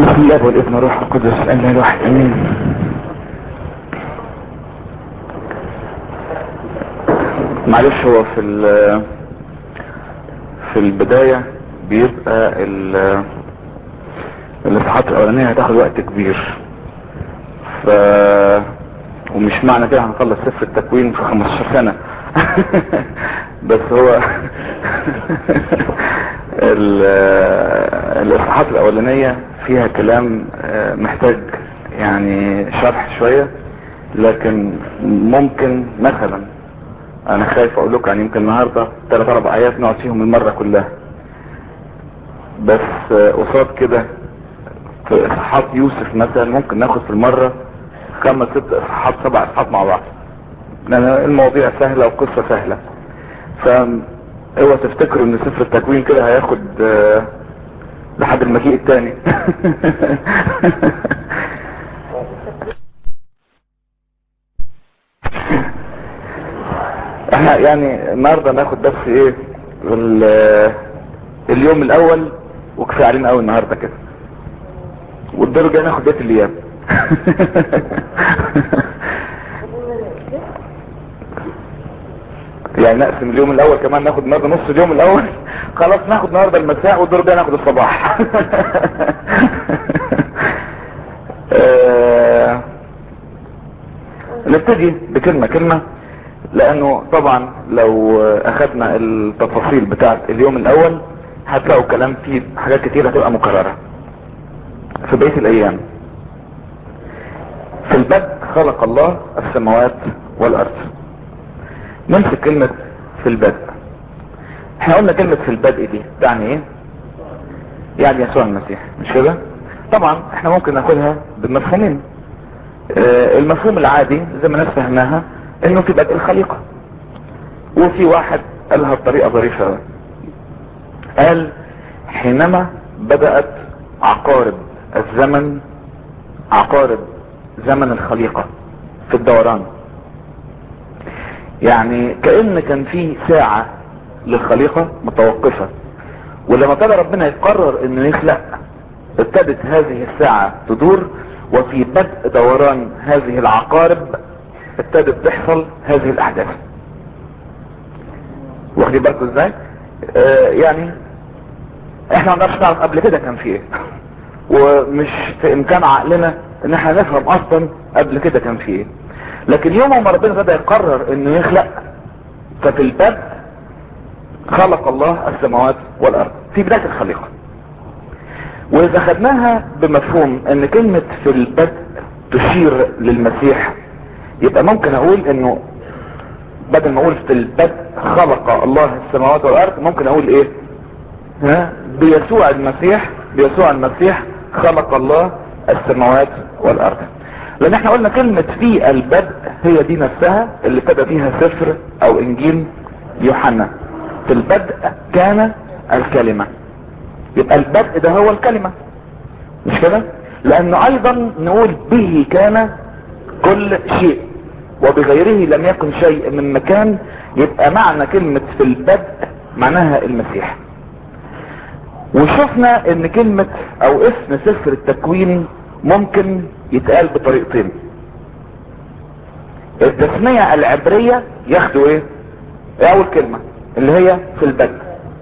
بسم الله والابن والروح القدس الا الواحد امين معلش هو في ال- في البداية بيبقى ال- الاصحاحات الاولانية هتاخد وقت كبير ف ومش معنى كده هنخلص سفر التكوين في 15 سنة بس هو ال- الاصحاحات الاولانية فيها كلام آه، محتاج يعني شرح شوية لكن ممكن مثلا انا خايف اقول لكم يعني يمكن النهاردة ثلاث اربع ايات نقعد فيهم المرة كلها بس آه، قصاد كده في اصحاحات يوسف مثلا ممكن ناخد في المرة خمس ست اصحاحات سبع اصحاحات مع بعض لان المواضيع سهلة والقصة سهلة ف اوعى تفتكروا ان سفر التكوين كده هياخد آه، لحد المجيء التاني احنا يعني النهارده ناخد بس ايه ال- اليوم الاول وكفايه علينا قوي النهارده كده والدور الجاي ناخد بيت الايام يعني نقسم اليوم الاول كمان ناخد النهارده نص اليوم الاول خلاص ناخد النهارده المساء والدور الجاي ناخد الصباح آه، نبتدي بكلمة كلمة لانه طبعا لو اخدنا التفاصيل بتاعت اليوم الاول هتلاقوا كلام فيه حاجات كتير هتبقى مكررة في بقية الايام في البدء خلق الله السماوات والارض نمسك كلمة في البدء احنا قلنا كلمة في البدء دي تعني ايه يعني يسوع المسيح مش كده طبعا احنا ممكن ناخدها بمفهومين آه، المفهوم العادي زي ما الناس فهمناها انه في بدء الخليقة وفي واحد قالها بطريقة ظريفة أوي. قال حينما بدأت عقارب الزمن عقارب زمن الخليقة في الدوران يعني كأن كان في ساعة للخليقة متوقفة ولما ابتدى ربنا يقرر انه يخلق ابتدت هذه الساعة تدور وفي بدء دوران هذه العقارب ابتدت تحصل هذه الاحداث واخدين بالكم ازاي آه يعني احنا ما نقدرش نعرف قبل كده كان في ايه ومش في امكان عقلنا ان احنا نفهم اصلا قبل كده كان في ايه لكن يوم ما ربنا بدا يقرر انه يخلق ففي البدء خلق الله السماوات والارض في بداية الخليقة واذا خدناها بمفهوم ان كلمة في البدء تشير للمسيح يبقى ممكن اقول انه بدل ما اقول في البدء خلق الله السماوات والارض ممكن اقول ايه ها بيسوع المسيح بيسوع المسيح خلق الله السماوات والارض لان احنا قلنا كلمة في البدء هي دي نفسها اللي ابتدى فيها سفر او انجيل يوحنا في البدء كان الكلمة يبقى البدء ده هو الكلمة مش كده لانه ايضا نقول به كان كل شيء وبغيره لم يكن شيء من مكان يبقى معنى كلمة في البدء معناها المسيح وشفنا ان كلمة او اسم سفر التكوين ممكن يتقال بطريقتين التسمية العبرية ياخدوا ايه اول كلمة اللي هي في البدء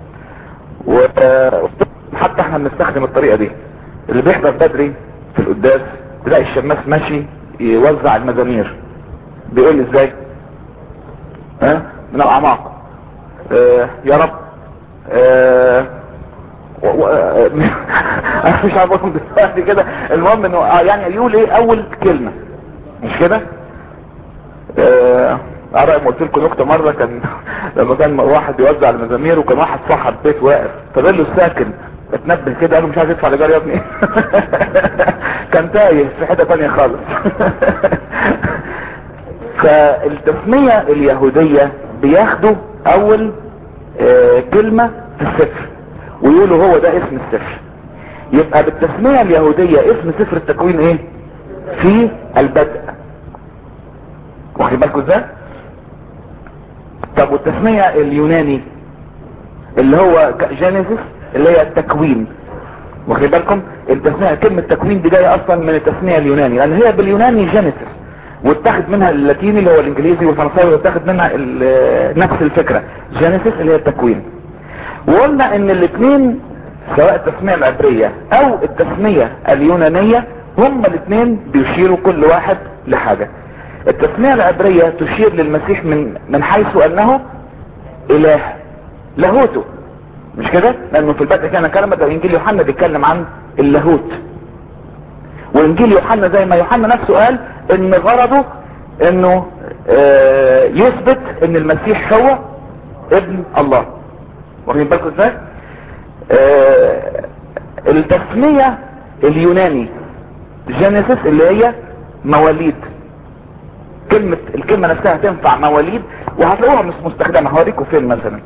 وحتى احنا بنستخدم الطريقة دي اللي بيحضر بدري في القداس تلاقي الشماس ماشي يوزع المزامير بيقول لي ازاي ها من الاعماق اه يا رب اه و... و... انا مش عارف اقول دلوقتي كده المهم انه آه يعني يقول ايه اول كلمة مش كده اه ارى ما قلت لكم نكته مره كان لما كان واحد يوزع المزامير وكان واحد صاحب بيت واقف فقال له الساكن اتنبه كده قال له مش عايز يدفع الايجار يا ابني كان تايه في حته ثانيه خالص فالتسميه اليهوديه بياخدوا اول آه كلمه في السفر ويقولوا هو ده اسم السفر يبقى بالتسميه اليهوديه اسم سفر التكوين ايه في البدء واخد بالكم ازاي طب والتسمية اليوناني اللي هو جينيسيس اللي هي التكوين واخد بالكم التسمية كلمة تكوين دي جاية اصلا من التسمية اليوناني لان هي باليوناني جينيسيس واتخذ منها اللاتيني اللي هو الانجليزي والفرنساوي واتخذ منها نفس الفكرة جينيسيس اللي هي التكوين وقلنا ان الاثنين سواء التسمية العبرية او التسمية اليونانية هما الاثنين بيشيروا كل واحد لحاجة التسمية العبرية تشير للمسيح من من حيث انه اله لاهوته مش كده لانه في البدء كان كلمة ده انجيل يوحنا بيتكلم عن اللاهوت وانجيل يوحنا زي ما يوحنا نفسه قال ان غرضه انه آه يثبت ان المسيح هو ابن الله واخدين بالكم ازاي آه التسمية اليوناني جينيسيس اللي هي مواليد كلمة الكلمة نفسها تنفع مواليد وهتلاقوها مش مستخدمة هوريكم فين مثلا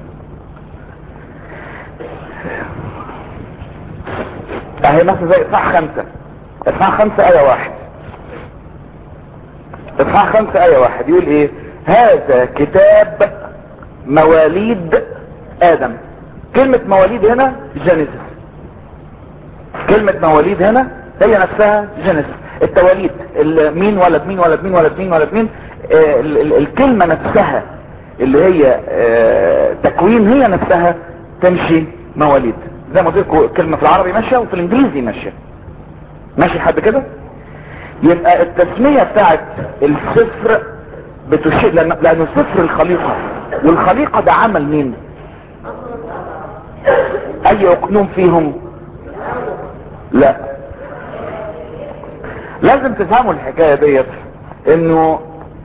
اهي مثلا زي اصحاح خمسة اصحاح خمسة ايه واحد اصحاح خمسة ايه واحد يقول ايه هذا كتاب مواليد ادم كلمة مواليد هنا جينيسيس كلمة مواليد هنا هي نفسها جينيسيس التواليد مين ولد مين ولد مين ولد مين ولد مين آه ال ال الكلمة نفسها اللي هي آه تكوين هي نفسها تمشي مواليد زي ما قلت لكم كلمة في العربي ماشية وفي الانجليزي ماشية ماشي حد كده يبقى التسمية بتاعت الصفر بتشير لان لانه صفر الخليقة والخليقة ده عمل مين اي اقنوم فيهم لا لازم تفهموا الحكاية ديت انه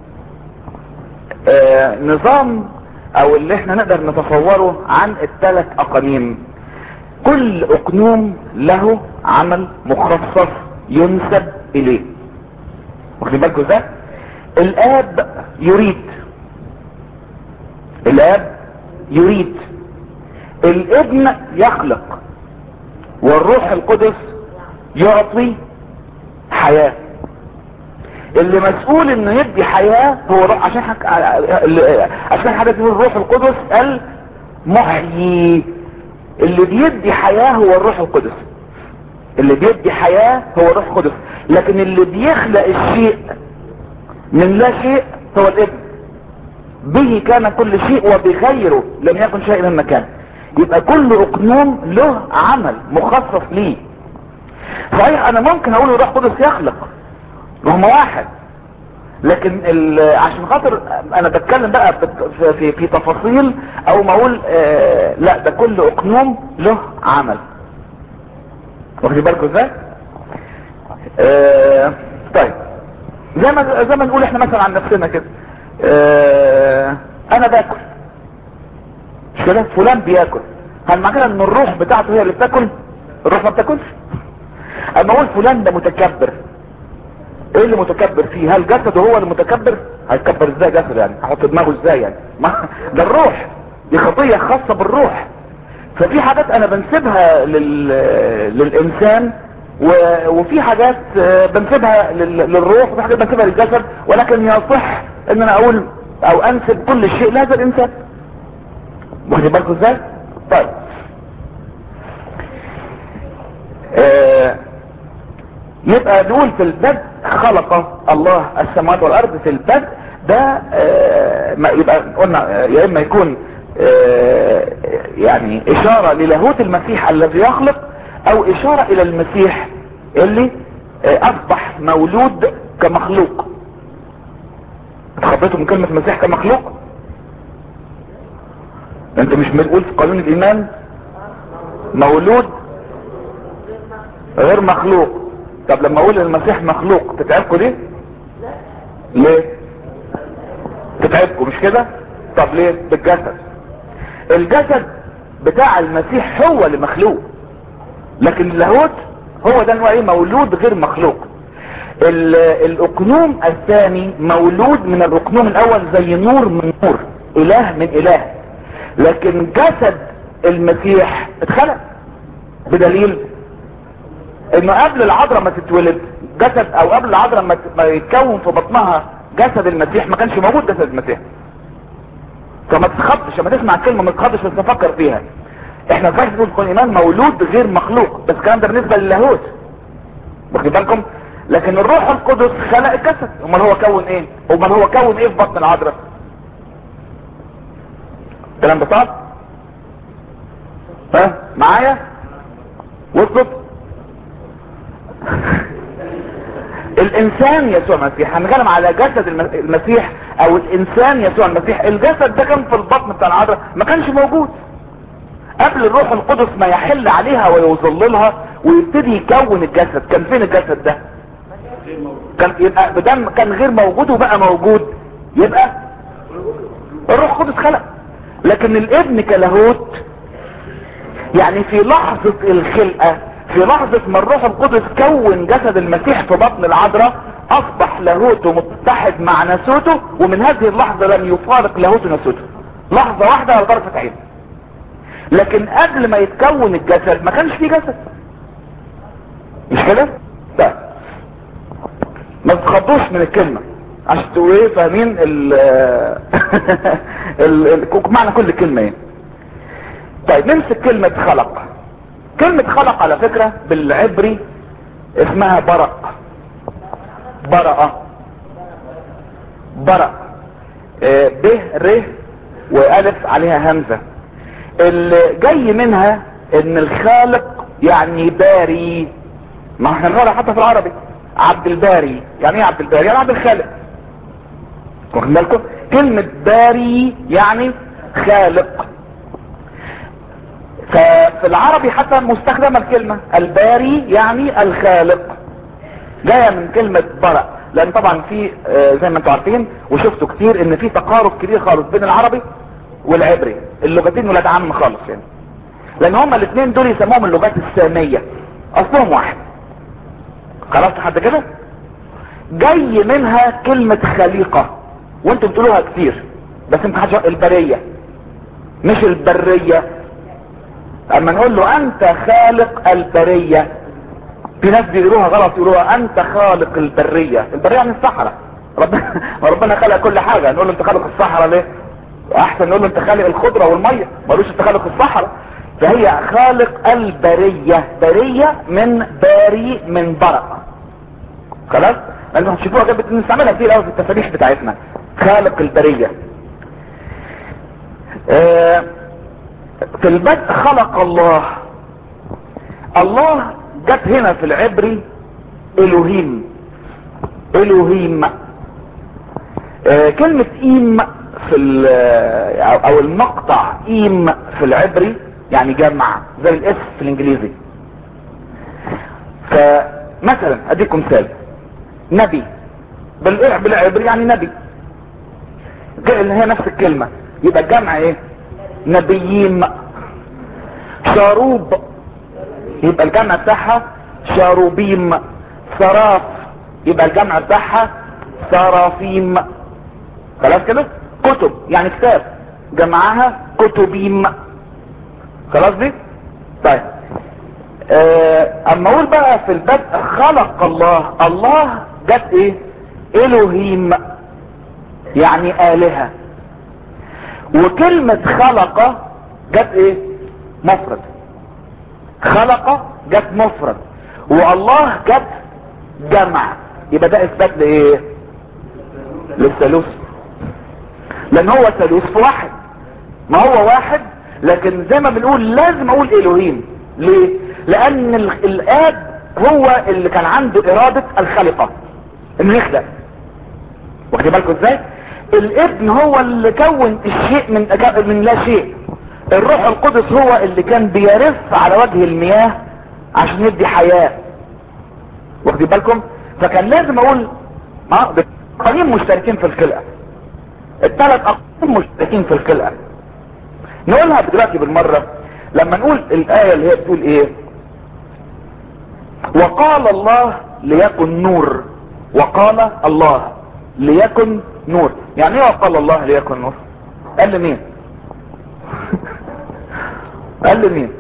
آه نظام او اللي احنا نقدر نتصوره عن الثلاث اقانيم كل اقنوم له عمل مخصص ينسب اليه واخدين بالكم ازاي الاب يريد الاب يريد الابن يخلق والروح القدس يعطي حياة اللي مسؤول انه يدي حياة هو روح عشان حك... عشان حاجة تقول الروح القدس المحيي اللي بيدي حياة هو الروح القدس اللي بيدي حياة هو الروح القدس لكن اللي بيخلق الشيء من لا شيء هو الابن به كان كل شيء وبغيره لم يكن شيء من مكان يبقى كل اقنوم له عمل مخصص ليه صحيح انا ممكن اقول الروح القدس يخلق وهم واحد لكن عشان خاطر انا بتكلم بقى في, في, في تفاصيل او ما اقول آه لا ده كل اقنوم له عمل واخدين بالكم ازاي آه طيب زي ما زي ما نقول احنا مثلا عن نفسنا كده آه انا باكل مش كده فلان بياكل هل معنى كده ان الروح بتاعته هي اللي بتاكل الروح ما بتاكلش اما اقول فلان ده متكبر ايه اللي متكبر فيه هل جسده هو المتكبر هيتكبر ازاي جسده يعني احط دماغه ازاي يعني ما ده الروح دي خطية خاصة بالروح ففي حاجات انا بنسبها لل... للانسان و... وفي حاجات بنسبها لل... للروح وفي حاجات بنسبها للجسد ولكن يصح ان انا اقول او انسب كل شيء لهذا الانسان واخدين بالكم ازاي طيب آه يبقى نقول في البدء خلق الله السماوات والارض في البدء ده آه ما يبقى قلنا يا اما يكون آه يعني اشارة للاهوت المسيح الذي يخلق او اشارة الى المسيح اللي آه اصبح مولود كمخلوق اتخطيتوا من كلمة مسيح كمخلوق انت مش بتقول في قانون الايمان مولود غير مخلوق طب لما اقول المسيح مخلوق تتعبكم ليه ليه تتعبكم مش كده طب ليه بالجسد الجسد بتاع المسيح هو اللي مخلوق لكن اللاهوت هو ده نوع ايه مولود غير مخلوق الاقنوم الثاني مولود من الاقنوم الاول زي نور من نور اله من اله لكن جسد المسيح اتخلق بدليل انه قبل العذراء ما تتولد جسد او قبل العذراء ما ما يتكون في بطنها جسد المسيح ما كانش موجود جسد المسيح فما تتخضش لما تسمع الكلمه ما تتخضش بس تفكر فيها احنا صحيح بنقول كون ايمان مولود غير مخلوق بس الكلام ده بالنسبه للاهوت واخد بالكم لكن الروح القدس خلق الجسد امال هو كون ايه امال هو كون ايه في بطن العذراء كلام بسيط ها معايا وصلت الانسان يسوع المسيح هنتكلم على جسد الم- المسيح او الانسان يسوع المسيح الجسد ده كان في البطن بتاع العذراء ما كانش موجود قبل الروح القدس ما يحل عليها ويظللها ويبتدي يكون الجسد كان فين الجسد ده كان يبقى بدم كان غير موجود وبقى موجود يبقى الروح القدس خلق لكن الابن كلاهوت يعني في لحظة الخلقة في لحظة ما الروح القدس كون جسد المسيح في بطن العذراء اصبح لاهوته متحد مع ناسوته ومن هذه اللحظة لم يفارق لاهوته ناسوته لحظة واحدة على طرفة عين لكن قبل ما يتكون الجسد ما كانش فيه جسد مش كده؟ لا ما تتخضوش من الكلمة عشان تبقوا ايه فاهمين ال ال- ال- معنى كل كلمة ايه طيب نمسك كلمة خلق كلمة خلق على فكرة بالعبري اسمها برق برقة برق آه، ب ر والف عليها همزة اللي جاي منها ان الخالق يعني باري ما احنا بنقولها حتى في العربي عبد الباري يعني ايه عبد الباري يعني عبد الخالق واخد بالكم كلمة باري يعني خالق ففي العربي حتى مستخدمة الكلمة الباري يعني الخالق جاية من كلمة برق لان طبعا في آه، زي ما انتم عارفين وشفتوا كتير ان في تقارب كبير خالص بين العربي والعبري اللغتين ولاد عم خالص يعني لان هما الاثنين دول يسموهم اللغات السامية اصلهم واحد خلاص لحد كده جاي منها كلمة خليقة وانتم بتقولوها كتير بس انت حاجة البرية مش البرية اما نقول له انت خالق البرية في ناس بيقولوها غلط يقولوها انت خالق البرية البرية يعني الصحراء ربنا ربنا خلق كل حاجة نقول له انت خالق الصحراء ليه احسن نقول له انت خالق الخضرة والمية ما قالوش انت خالق الصحراء فهي خالق البرية برية من باري من برق خلاص لانه هتشوفوها كده بنستعملها كتير قوي في التسابيح بتاعتنا خالق البرية آه في البدء خلق الله الله جت هنا في العبري الوهيم الوهيم آه كلمة ايم في ال- او أو المقطع ايم في العبري يعني جمع زي الاس في الانجليزي فمثلا اديكم مثال نبي بال- بالعبري يعني نبي ج- اللي هي نفس الكلمة يبقى الجمع ايه نبيين شاروب يبقى الجمع بتاعها شاروبيم صراف يبقى الجمع بتاعها صرافيم خلاص كده كتب يعني كتاب جمعها كتبيم خلاص دي طيب آه، اما اقول بقى في البدء خلق الله الله جت ايه الوهيم يعني الهه وكلمة خلق جت ايه مفرد خلق جت مفرد والله جت جمع يبقى ده اثبات لايه للثالوث لان هو ثالوث في واحد ما هو واحد لكن زي ما بنقول لازم اقول الوهيم ليه لان ال- الاب هو اللي كان عنده ارادة الخلقة انه يخلق واخدين بالكم ازاي الابن هو اللي كون الشيء من أجا- من لا شيء الروح القدس هو اللي كان بيرف على وجه المياه عشان يدي حياة واخدين بالكم فكان لازم اقول اه ده اقاليم مشتركين في الخلقة الثلاث اقاليم مشتركين في الخلقة نقولها دلوقتي بالمرة لما نقول الآية اللي هي بتقول ايه وقال الله ليكن نور وقال الله ليكن نور يعني ايه وقال الله ليكن نور قال لمين قال لمين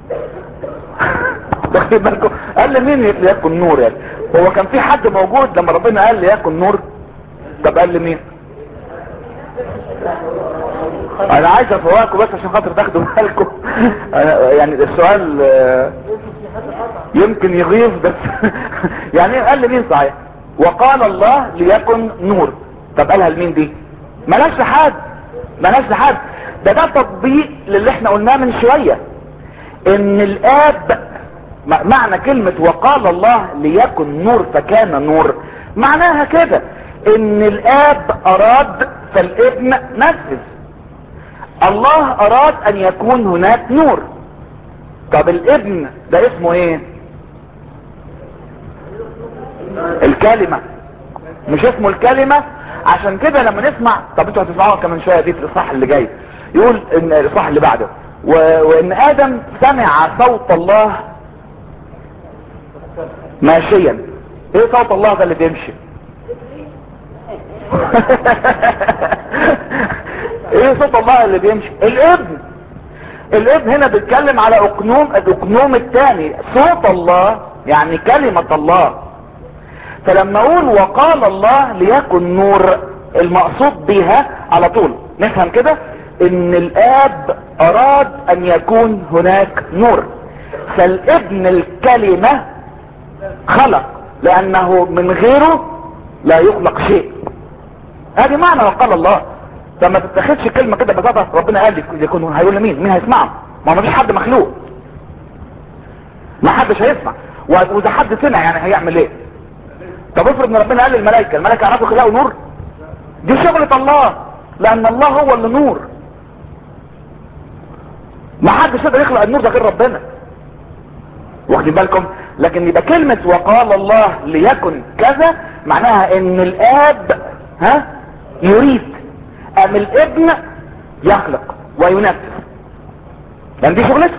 واخدين بالكم قال لمين ليكن نور يعني هو كان في حد موجود لما ربنا قال ليكن نور طب قال لمين انا عايز افوقكم بس عشان خاطر تاخدوا بالكم أنا- يعني السؤال آه، يمكن يغيظ بس يعني قال لي مين صحيح وقال الله ليكن نور طب قالها لمين دي ملاش لحد ملاش لحد ده ده تطبيق للي احنا قلناه من شوية ان الاب م- معنى كلمة وقال الله ليكن نور فكان نور معناها كده ان الاب اراد فالابن نفذ الله اراد ان يكون هناك نور طب الابن ده اسمه ايه الكلمة مش اسمه الكلمة عشان كده لما نسمع طب انتوا هتسمعوها كمان شوية دي في الاصحاح اللي جاي يقول ان الاصحاح اللي بعده و... وان ادم سمع صوت الله ماشيا ايه صوت الله ده اللي بيمشي ايه صوت الله اللي بيمشي الابن الابن هنا بيتكلم على اقنوم الاقنوم الثاني صوت الله يعني كلمة الله فلما اقول وقال الله ليكن نور المقصود بها على طول نفهم كده ان الاب اراد ان يكون هناك نور فالابن الكلمة خلق لانه من غيره لا يخلق شيء هذه معنى وقال الله فما تتخذش كلمة كده ببساطة ربنا قال لي يكون هيقول لمين مين هيسمعه ما ما فيش حد مخلوق ما حدش هيسمع و- واذا حد سمع يعني هيعمل ايه طب افرض ان ربنا قال للملائكة الملائكة عرفوا يخلقوا نور دي شغلة الله لان الله هو اللي نور ما حدش يقدر يخلق النور ده غير ربنا واخدين بالكم لكن يبقى كلمة وقال الله ليكن كذا معناها ان الاب ها يريد ام الابن يخلق وينفذ لان دي شغلته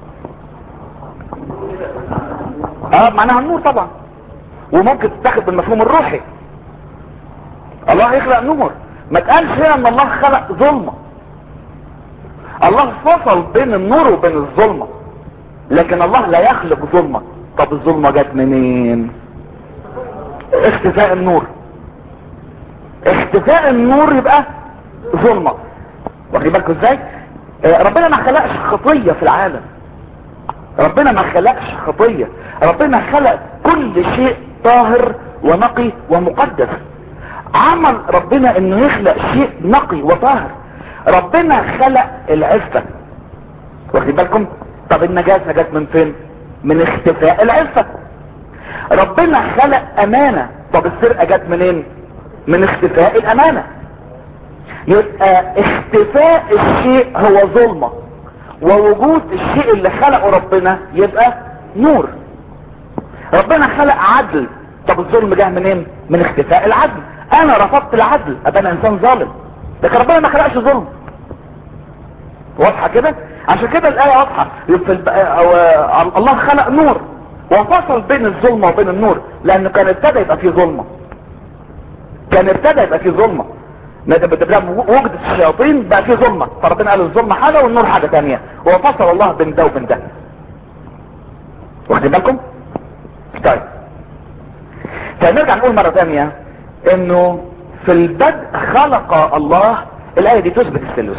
اه معناها النور طبعا وممكن تتاخد بالمفهوم الروحي الله يخلق نور ما تقالش هنا ان الله خلق ظلمة الله فصل بين النور وبين الظلمة لكن الله لا يخلق ظلمة طب الظلمة جت منين اختفاء النور اختفاء النور يبقى ظلمة واخدين بالكم ازاي آه، ربنا ما خلقش خطية في العالم ربنا ما خلقش خطية ربنا خلق كل شيء طاهر ونقي ومقدس عمل ربنا انه يخلق شيء نقي وطاهر ربنا خلق العفة واخدين بالكم طب النجاسة جت من فين من اختفاء العفة ربنا خلق امانة طب السرقة جت منين من اختفاء الامانة يبقى اختفاء الشيء هو ظلمة ووجود الشيء اللي خلقه ربنا يبقى نور ربنا خلق عدل طب الظلم جه منين من اختفاء العدل انا رفضت العدل ابقى انا انسان ظالم لكن ربنا ما خلقش ظلم واضحة كده عشان كده الآية واضحة يبقى الب- أو آه، الله خلق نور وفصل بين الظلمة وبين النور لانه كان ابتدى يبقى فيه ظلمة كان ابتدى يبقى فيه ظلمة بتبقى وجدت الشياطين بقى فيه ظلمة فربنا قال الظلمة حاجة والنور حاجة تانية وفصل الله بين ده وبين ده واخدين بالكم طيب فنرجع نقول مرة تانية انه في البدء خلق الله الآية دي تثبت الثالوث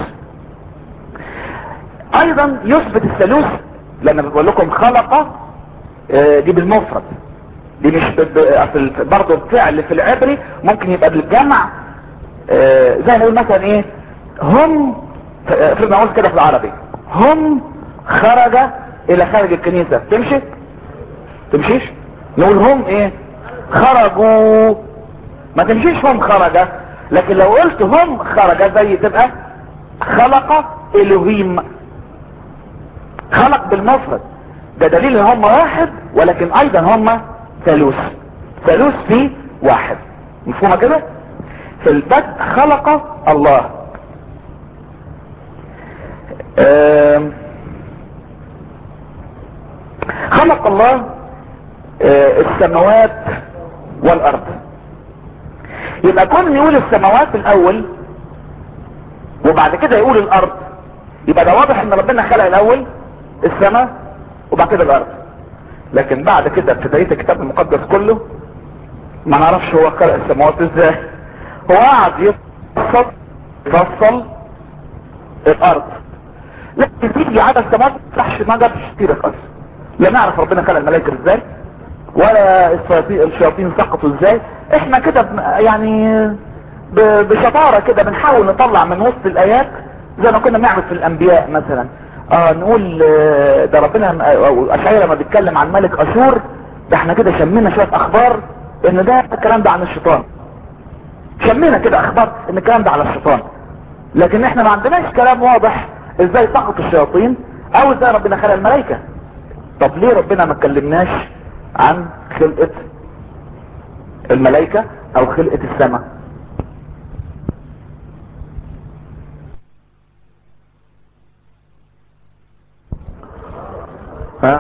ايضا يثبت الثالوث لما بقول لكم خلق آه، دي بالمفرد دي مش ب- ب- أصل برضه الفعل في العبري ممكن يبقى بالجمع آه، زي ما نقول مثلا ايه هم افرض نقول كده في العربي هم خرج الى خارج الكنيسة تمشي تمشيش نقول هم ايه خرجوا ما تمشيش هم خرج لكن لو قلت هم خرج زي تبقى خلق الوهيم خلق بالمفرد ده دليل ان هم واحد ولكن ايضا هم ثالوث ثالوث في واحد مفهومة كده في البدء خلق الله آم، خلق الله آه، السماوات والارض يبقى كون يقول السماوات الاول وبعد كده يقول الارض يبقى ده واضح ان ربنا خلق الاول السماء وبعد كده الارض لكن بعد كده في بقيه الكتاب المقدس كله ما نعرفش هو خلق السماوات ازاي هو قعد يفصل يفصل الارض لكن تيجي على السماوات ما ما جابش كتير خالص لا نعرف ربنا خلق الملائكه ازاي ولا الشياطين الشياطين سقطوا ازاي احنا كده بن- يعني ب- بشطاره كده بنحاول نطلع من وسط الايات زي ما كنا بنعمل في الانبياء مثلا اه نقول آه، ده ربنا او اشعياء لما بيتكلم عن ملك اشور ده احنا كده شمينا شويه اخبار ان ده الكلام ده عن الشيطان شمينا كده اخبار ان الكلام ده على الشيطان لكن احنا ما عندناش كلام واضح ازاي سقط الشياطين او ازاي ربنا خلق الملائكه طب ليه ربنا ما اتكلمناش عن خلقة الملائكة او خلقة السماء ها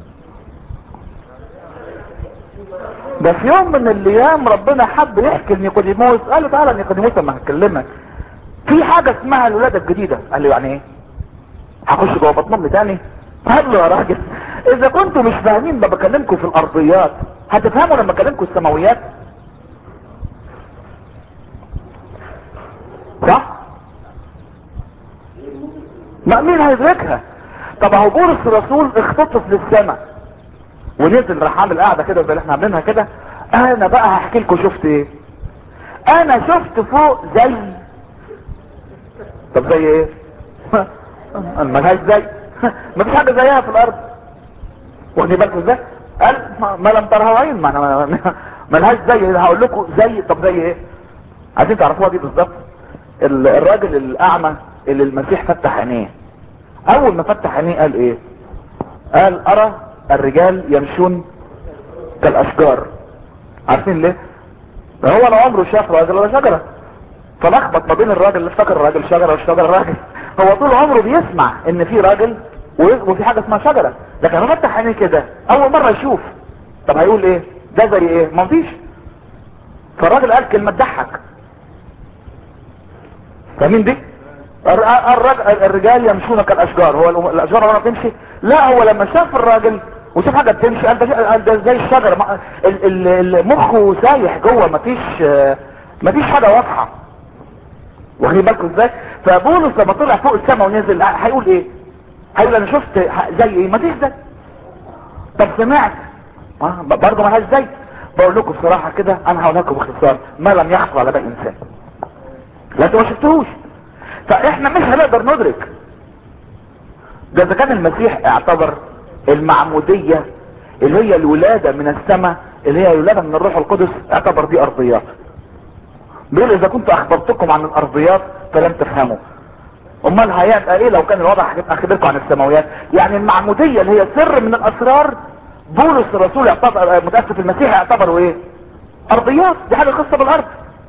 ده في يوم من الايام ربنا حب يحكي لنيقوديموس قال له تعالى نيقوديموس لما هكلمك في حاجة اسمها الولادة الجديدة قال له يعني ايه هخش جوه بطن امي تاني قال له يا راجل اذا كنتوا مش فاهمين ما بكلمكم في الارضيات هتفهموا لما بكلمكم السماويات صح ما مين هيدركها طب اهو بولس الرسول اختطف للسماء ونزل راح عامل قاعده كده زي اللي احنا عاملينها كده انا بقى هحكي لكم شفت ايه انا شفت فوق زي طب زي ايه ملهاش زي مفيش حاجه زيها في الارض واخدين بالكم ازاي قال ما, ما لم ترها عين ما أنا- ملهاش زي هقول لكم زي طب زي ايه عايزين تعرفوها دي بالظبط ال- الراجل الاعمى اللي المسيح فتح عينيه اول ما فتح عينيه قال ايه قال ارى الرجال يمشون كالاشجار عارفين ليه هو انا عمره شاف راجل ولا شجره فلخبط ما بين الراجل اللي افتكر الراجل شجره والشجره راجل هو طول عمره بيسمع ان في راجل و- وفي حاجه اسمها شجره لكن هو فتح عينيه كده اول مره يشوف طب هيقول ايه ده زي ايه ما فيش فالراجل قال كلمه تضحك فاهمين دي الر- الرج- الرجال يمشون كالاشجار هو الأم- الاشجار عمرها بتمشي لا هو لما شاف الراجل وشاف حاجه بتمشي قال ده شيء- قال ده زي الشجره ما- ال- ال- ال- مخه سايح جوه مفيش آه، مفيش حاجه واضحه واخدين بالكم ازاي فبولس لما طلع فوق السماء ونزل آه، هيقول ايه هيقول انا شفت ح- زي ايه مفيش زي طب سمعت آه، ب- برضه ملهاش زي بقول لكم بصراحه كده انا هقول لكم باختصار ما لم يخطر على باقي انسان لا انتوا ما شفتوش فاحنا مش هنقدر ندرك ده اذا كان المسيح اعتبر المعمودية اللي هي الولادة من السماء اللي هي الولادة من الروح القدس اعتبر دي ارضيات بيقول اذا كنت اخبرتكم عن الارضيات فلم تفهموا امال هيبقى ايه لو كان الوضع هيبقى اخبركم عن السماويات يعني المعمودية اللي هي سر من الاسرار بولس الرسول يعتبر متأسف المسيح يعتبروا ايه ارضيات دي حاجة خاصة بالارض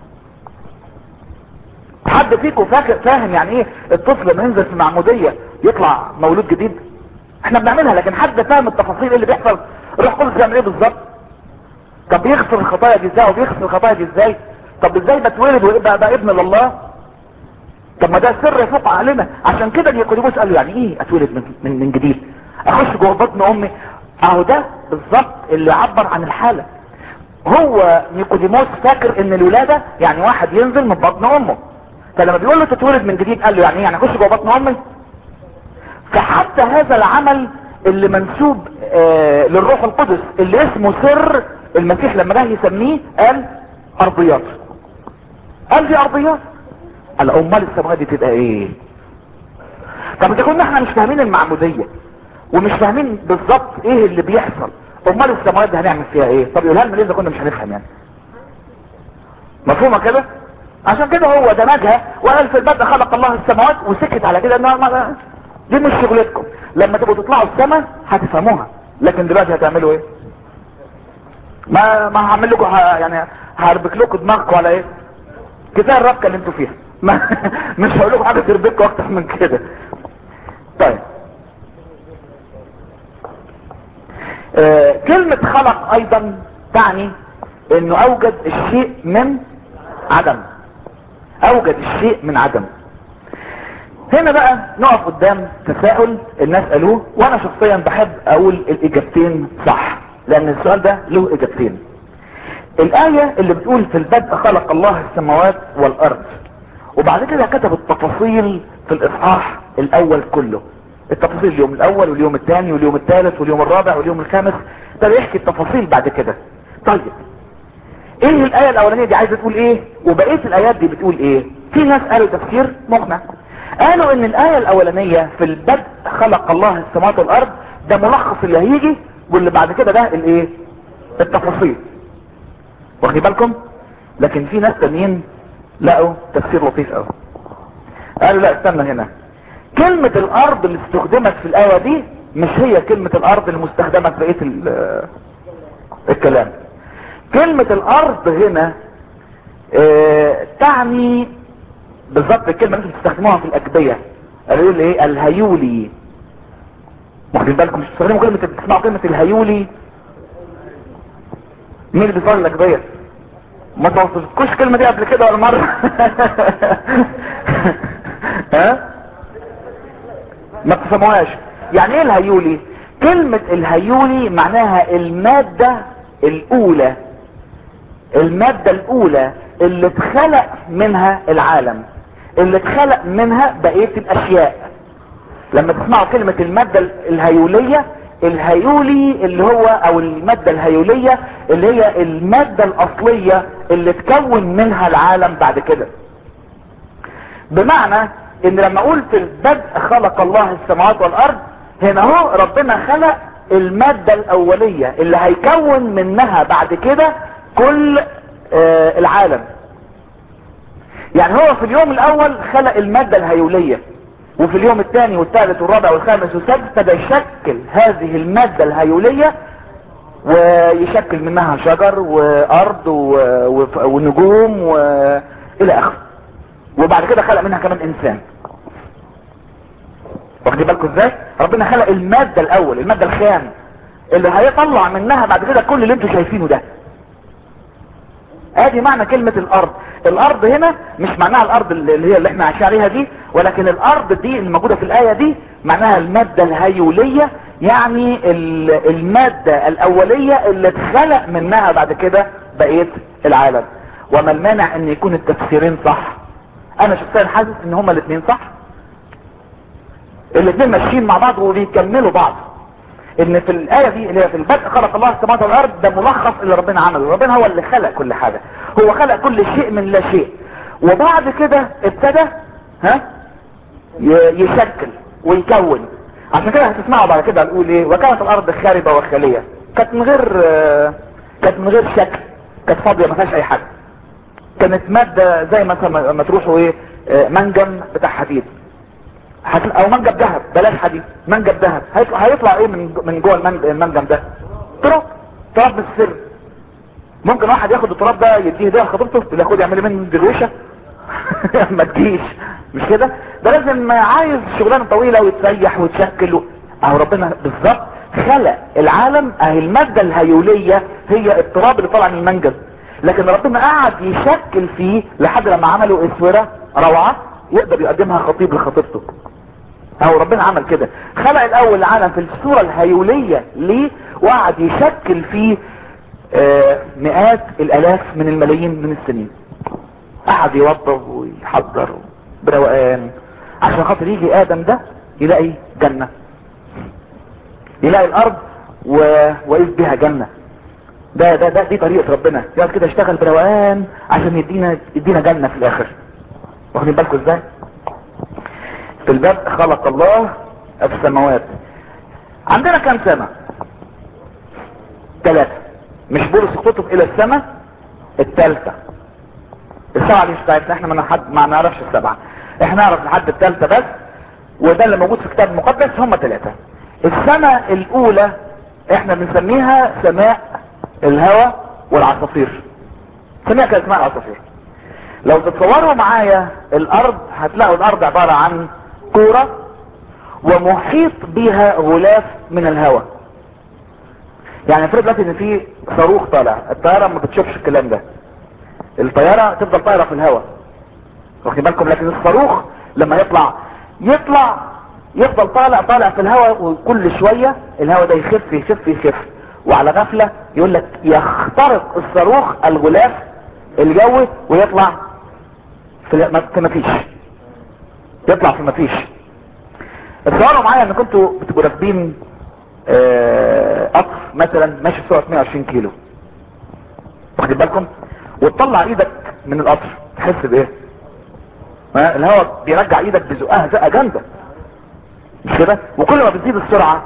حد فيكم فاكر فاهم يعني ايه الطفل لما ينزل في المعمودية يطلع مولود جديد احنا بنعملها لكن حد فاهم التفاصيل اللي بيحصل الروح القدس بيعمل ايه بالظبط طب بيغفر الخطايا دي ازاي وبيغفر الخطايا دي ازاي طب ازاي بتولد ويبقى بقى ابن لله طب ما ده سر يفوق علينا عشان كده نيقوديموس قال له يعني ايه اتولد من, من, من جديد اخش جوه بطن امي اهو ده بالظبط اللي عبر عن الحاله هو نيقوديموس فاكر ان الولاده يعني واحد ينزل من بطن امه فلما بيقول له تتولد من جديد قال له يعني ايه يعني اخش جوه بطن امي فحتى هذا العمل اللي منسوب آه للروح القدس اللي اسمه سر المسيح لما جه يسميه قال ارضيات قال دي ارضيات قال امال السماوات دي تبقى ايه طب اذا كنا احنا مش فاهمين المعموديه ومش فاهمين بالظبط ايه اللي بيحصل امال السماوات دي هنعمل فيها ايه طب يقولها لنا ليه اذا كنا مش هنفهم يعني مفهومه كده عشان كده هو دمجها وقال في البدء خلق الله السماوات وسكت على كده انها ما- دي مش شغلتكم لما تبقوا تطلعوا السماء هتفهموها لكن دلوقتي هتعملوا ايه ما ما هعمل لكم ه- يعني هربك لكم دماغكم على ايه كفايه الربكه اللي انتوا فيها ما مش هقول لكم حاجه تربكوا اكتر من كده طيب آه كلمة خلق ايضا تعني انه اوجد الشيء من عدم اوجد الشيء من عدم هنا بقى نقف قدام تساؤل الناس قالوه وانا شخصيا بحب اقول الاجابتين صح لان السؤال ده له اجابتين الاية اللي بتقول في البدء خلق الله السماوات والارض وبعد كده كتب التفاصيل في الاصحاح الاول كله التفاصيل اليوم الاول واليوم الثاني واليوم الثالث واليوم الرابع واليوم الخامس ده بيحكي التفاصيل بعد كده طيب ايه الايه الاولانيه دي عايزه تقول ايه وبقيه الايات دي بتقول ايه في ناس قالوا تفسير مقنع قالوا ان الايه الاولانيه في البدء خلق الله السماوات والارض ده ملخص اللي هيجي واللي بعد كده ده الايه التفاصيل واخدين بالكم لكن في ناس تانيين لقوا تفسير لطيف قوي قالوا لا استنى هنا كلمة الارض اللي استخدمت في الاية دي مش هي كلمة الارض المستخدمة في بقية ال- الكلام كلمة الارض هنا اه تعني بالظبط الكلمة اللي انتم بتستخدموها في الاجبية قالوا لي ايه الهيولي واخدين بالكم مش بتستخدموا كلمة بتسمعوا كلمة الهيولي مين اللي بيصلي الاجبية ما توصلتكوش الكلمة دي قبل كده ولا مرة ها ما تفهموهاش يعني ايه الهيولي كلمة الهيولي معناها المادة الاولى المادة الاولى اللي اتخلق منها العالم اللي اتخلق منها بقية الاشياء لما تسمعوا كلمة المادة الهيولية الهيولي اللي هو او المادة الهيولية اللي هي المادة الاصلية اللي تكون منها العالم بعد كده بمعنى ان لما اقول في البدء خلق الله السماوات والارض هنا هو ربنا خلق المادة الاولية اللي هيكون منها بعد كده كل آه العالم يعني هو في اليوم الاول خلق المادة الهيولية وفي اليوم الثاني والثالث والرابع والخامس والسادس ابتدى يشكل هذه المادة الهيولية ويشكل منها شجر وارض و- وف- ونجوم والى اخره وبعد كده خلق منها كمان انسان واخدين بالكم ازاي ربنا خلق المادة الاول المادة الخام اللي هيطلع منها بعد كده كل اللي انتوا شايفينه ده ادي معنى كلمة الارض الارض هنا مش معناها الارض اللي هي اللي احنا عايشين عليها دي ولكن الارض دي الموجودة في الاية دي معناها المادة الهيولية يعني ال- المادة الاولية اللي اتخلق منها بعد كده بقية العالم وما المانع ان يكون التفسيرين صح انا شخصيا حاسس ان هما الاثنين صح الاثنين ماشيين مع بعض وبيكملوا بعض ان في الايه دي اللي هي في البدء خلق الله السماوات والارض ده ملخص اللي ربنا عمله ربنا هو اللي خلق كل حاجه هو خلق كل شيء من لا شيء وبعد كده ابتدى ها ي- يشكل ويكون عشان كده هتسمعوا بعد كده نقول ايه وكانت الارض خاربه وخاليه كانت من غير آه، كانت من غير شكل كانت فاضيه ما فيهاش اي حاجه كانت ماده زي مثلا ما تروحوا ايه آه، منجم بتاع حديد هت- او منجم ذهب بلاش حديد منجم ذهب هيطلع, هيطلع ايه من من جوه المنج- المنجم ده تراب تراب بالسر ممكن واحد ياخد التراب ده يديه ده لخطيبته اللي ياخد يعمل منه درويشه ما تجيش مش كده ده لازم عايز شغلانه طويله ويتسيح ويتشكل و... اهو ربنا بالظبط خلق العالم اهي الماده الهيوليه هي التراب اللي طالع من المنجم لكن ربنا قعد يشكل فيه لحد لما عملوا اسوره روعه يقدر يقدمها خطيب لخطيبته اهو ربنا عمل كده خلق الاول العالم في الصوره الهيوليه ليه وقعد يشكل فيه آه، مئات الالاف من الملايين من السنين قعد يوضب ويحضر بروقان عشان خاطر يجي ادم ده يلاقي جنة يلاقي الارض و... وإذ بها جنة ده ده ده دي طريقة ربنا يقعد كده يشتغل بروقان عشان يدينا يدينا جنة في الاخر واخدين بالكم ازاي في البدء خلق الله السماوات عندنا كام سماء ثلاثة مش بولس خطب الى السماء الثالثة السبعة دي مش بتاعتنا احنا ما نحد ما نعرفش السبعة احنا نعرف لحد الثالثة بس وده اللي موجود في الكتاب المقدس هم ثلاثة السماء الاولى احنا بنسميها سماء الهواء والعصافير سماء كان اسمها العصافير لو تتصوروا معايا الارض هتلاقوا الارض عبارة عن كورة ومحيط بها غلاف من الهواء يعني افرض دلوقتي ان في صاروخ طالع الطيارة ما بتشوفش الكلام ده الطيارة تفضل طايرة في الهواء واخدين بالكم لكن الصاروخ لما يطلع يطلع يفضل طالع طالع في الهواء وكل شوية الهواء ده يخف يخف يخف وعلى غفلة يقول لك يخترق الصاروخ الغلاف الجوي ويطلع في ما في مفيش يطلع في مفيش تصوروا معايا ان كنتوا بتبقوا راكبين آه، قطر مثلا ماشي بسرعه 120 كيلو واخدين بالكم وتطلع ايدك من القطر تحس بايه ها، الهواء بيرجع ايدك بزقها زقه جامده مش كده وكل ما بتزيد السرعه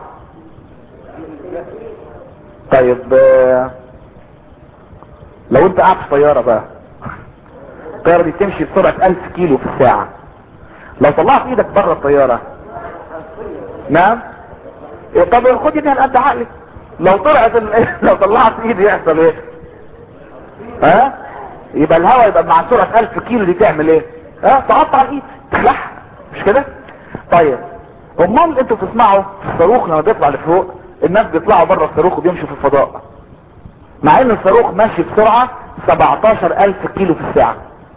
طيب آه، لو انت قاعد في طياره بقى الطياره دي تمشي بسرعه 1000 كيلو في الساعه لو طلعت ايدك بره الطياره نعم إيه طب خد ايدي على قد عقلك لو طلعت ال... لو طلعت ايدي يحصل ايه ها يبقى الهواء يبقى مع سرعه 1000 كيلو دي تعمل ايه ها تقطع الايد تخلعها مش كده طيب امال انتوا تسمعوا في الصاروخ لما بيطلع لفوق الناس بيطلعوا بره الصاروخ وبيمشوا في الفضاء مع ان الصاروخ ماشي بسرعه 17000 كيلو في الساعه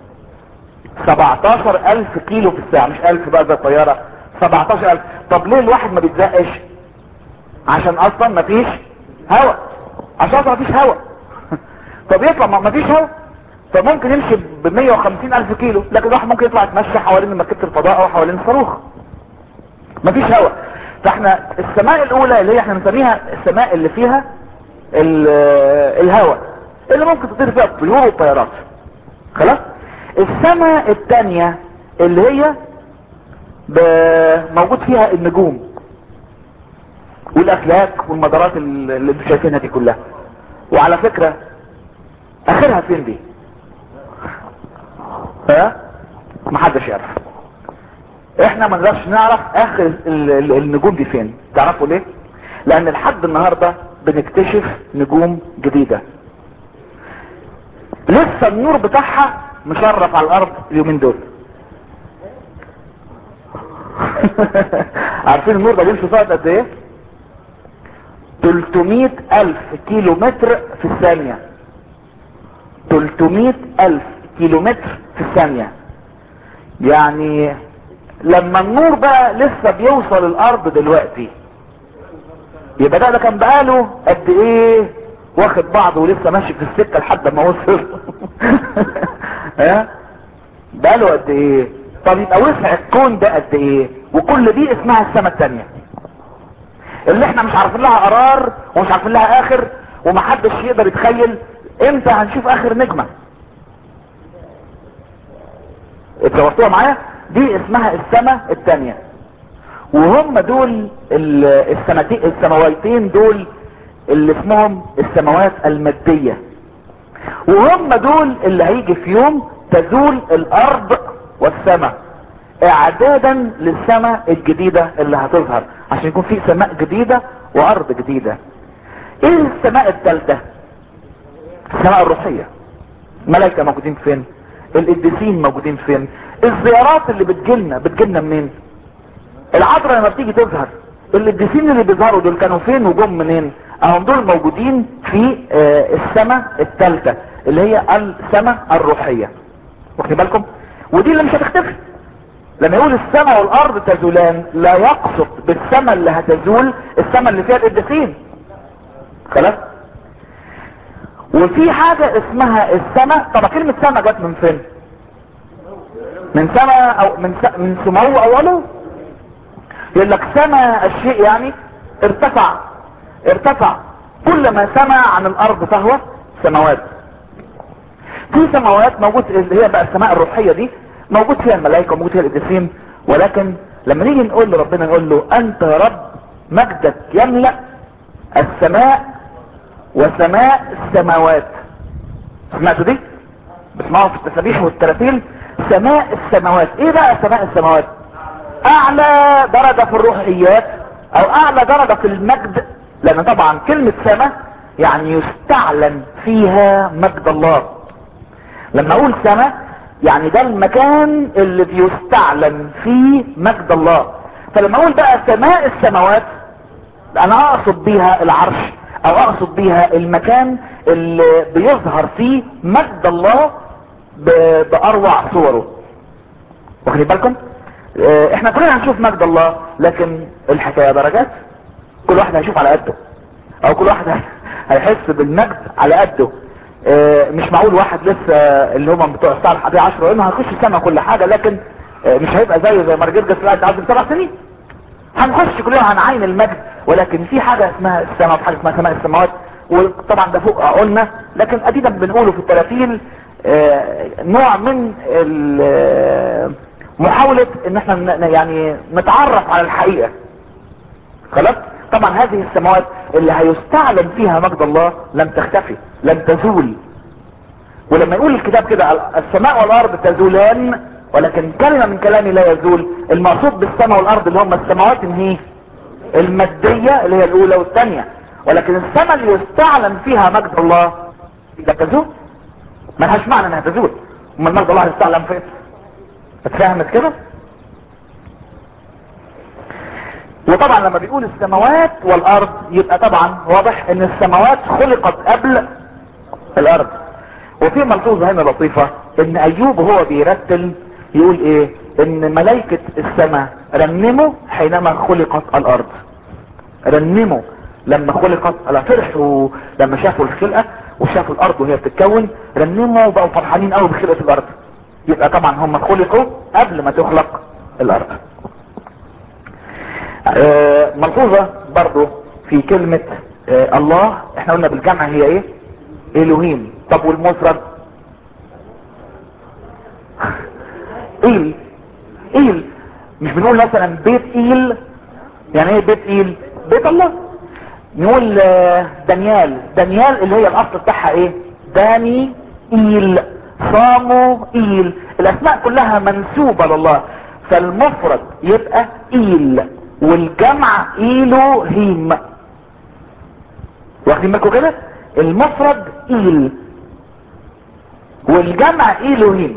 17000 كيلو في الساعه مش 1000 بقى زي الطياره 17000 طب ليه الواحد ما بيتزقش عشان اصلا مفيش هواء عشان اصلا مفيش هواء طب يطلع ما مفيش هواء طب ممكن يمشي ب 150 الف كيلو لكن الواحد ممكن يطلع يتمشى حوالين مركبه الفضاء او حوالين الصاروخ مفيش هواء فاحنا السماء الاولى اللي هي احنا بنسميها السماء اللي فيها ال- الهواء اللي ممكن تطير فيها الطيور والطيارات خلاص السماء الثانية اللي هي ب- موجود فيها النجوم والافلاك والمدارات اللي اللي انتوا شايفينها دي كلها وعلى فكرة اخرها فين دي ها محدش يعرف احنا ما نقدرش نعرف اخر ال- ال- النجوم دي فين تعرفوا ليه لان لحد النهاردة بنكتشف نجوم جديدة لسه النور بتاعها مشرف على الارض اليومين دول عارفين النور ده بيمشي سرعة قد ايه 300 الف كيلو متر في الثانية 300 الف كيلو متر في الثانية يعني لما النور بقى لسه بيوصل الارض دلوقتي يبقى ده, ده كان بقاله قد ايه واخد بعضه ولسه ماشي في السكة لحد ما وصل ها بقاله قد ايه طب يبقى وسع الكون ده قد ايه وكل دي اسمها السماء التانية اللي احنا مش عارفين لها قرار ومش عارفين لها اخر ومحدش يقدر يتخيل امتى هنشوف اخر نجمة اتصورتوها معايا دي اسمها السماء التانية وهم دول ال- السماتي- السماويتين دول اللي اسمهم السماوات المادية وهم دول اللي هيجي في يوم تزول الارض والسماء اعدادا للسماء الجديدة اللي هتظهر عشان يكون في سماء جديدة وارض جديدة ايه السماء الثالثة السماء الروحية ملائكة موجودين فين القديسين موجودين فين الزيارات اللي بتجيلنا بتجيلنا منين العذراء لما بتيجي تظهر القديسين اللي بيظهروا دول كانوا فين وجم منين اهم دول موجودين في آه، السماء الثالثة اللي هي السماء الروحية واخدين بالكم ودي اللي مش هتختفي لما يقول السماء والارض تزولان لا يقصد بالسماء اللي هتزول السماء اللي فيها القديسين خلاص وفي حاجة اسمها السماء طب كلمة سماء جت من فين من سماء او من س... من سمو او علو يقول لك سما الشيء يعني ارتفع ارتفع كل ما سما عن الارض فهو سماوات في سماوات موجود اللي هي بقى السماء الروحية دي موجود فيها الملائكة وموجود فيها القديسين ولكن لما نيجي نقول لربنا نقول له انت يا رب مجدك يملأ السماء وسماء السماوات سمعتوا دي بتسمعوا في التسابيح والتراتيل سماء السماوات ايه بقى سماء السماوات اعلى درجة في الروحيات او اعلى درجة في المجد لان طبعا كلمة سماء يعني يستعلن فيها مجد الله لما اقول سماء يعني ده المكان اللي بيستعلن فيه مجد الله فلما اقول بقى سماء السماوات انا اقصد بيها العرش او اقصد بيها المكان اللي بيظهر فيه مجد الله ب- باروع صوره واخدين بالكم اه، احنا كلنا هنشوف مجد الله لكن الحكاية درجات كل واحد هيشوف على قده او كل واحد هي- هيحس بالمجد على قده آه، مش معقول واحد لسه اللي هم بتوع الساعه الحادية عشر انه هيخش السما كل حاجه لكن آه، مش هيبقى زيه زي مرجرجس لا عايز سبع سنين هنخش كلنا هنعين المجد ولكن في حاجه اسمها السماء وفي حاجه اسمها سماء السماوات وطبعا ده فوق عقولنا لكن ادينا بنقوله في التراتيل آه، نوع من ال- آه، محاولة ان احنا ن- يعني نتعرف على الحقيقة خلاص طبعا هذه السماوات اللي هيستعلن فيها مجد الله لن تختفي لن تزول ولما يقول الكتاب كده السماء والارض تزولان ولكن كلمة من كلامي لا يزول المقصود بالسماء والارض اللي هم السماوات هي المادية اللي هي الاولى والثانية ولكن السماء اللي يستعلن فيها مجد الله لا تزول ما لهاش معنى انها تزول امال مجد الله يستعلن فين اتفهمت كده وطبعا لما بيقول السماوات والارض يبقى طبعا واضح ان السماوات خلقت قبل الارض وفي ملحوظة هنا لطيفة ان ايوب هو بيرتل يقول ايه ان ملائكة السماء رنموا حينما خلقت الارض رنموا لما خلقت لا فرحوا لما شافوا الخلقة وشافوا الارض وهي بتتكون رنموا وبقوا فرحانين قوي بخلقة الارض يبقى طبعا هم خلقوا قبل ما تخلق الارض آه، ملحوظة برضو في كلمة آه، الله احنا قلنا بالجمع هي ايه الوهيم طب والمفرد ايل ايل مش بنقول مثلا بيت ايل يعني ايه بيت ايل بيت الله نقول آه، دانيال دانيال اللي هي الاصل بتاعها ايه داني ايل صامو ايل الاسماء كلها منسوبة لله فالمفرد يبقى ايل والجمع ايلوهيم واخدين بالكم كده المفرد ايل والجمع ايلوهيم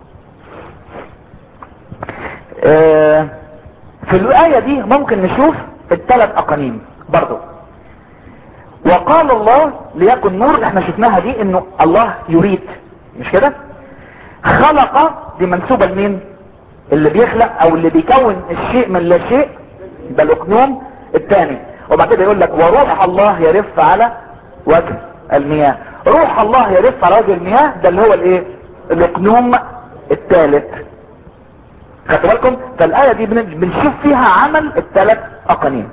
آه في الآية دي ممكن نشوف الثلاث أقانيم برضو وقال الله ليكن نور احنا شفناها دي انه الله يريد مش كده خلق دي منسوبة لمين اللي بيخلق او اللي بيكون الشيء من لا شيء ده الاقنوم الثاني وبعد كده يقول لك وروح الله يرف على وجه المياه روح الله يرف على وجه المياه ده اللي هو الايه الاقنوم الثالث خدتوا بالكم فالايه دي بن- بنشوف فيها عمل الثلاث اقانيم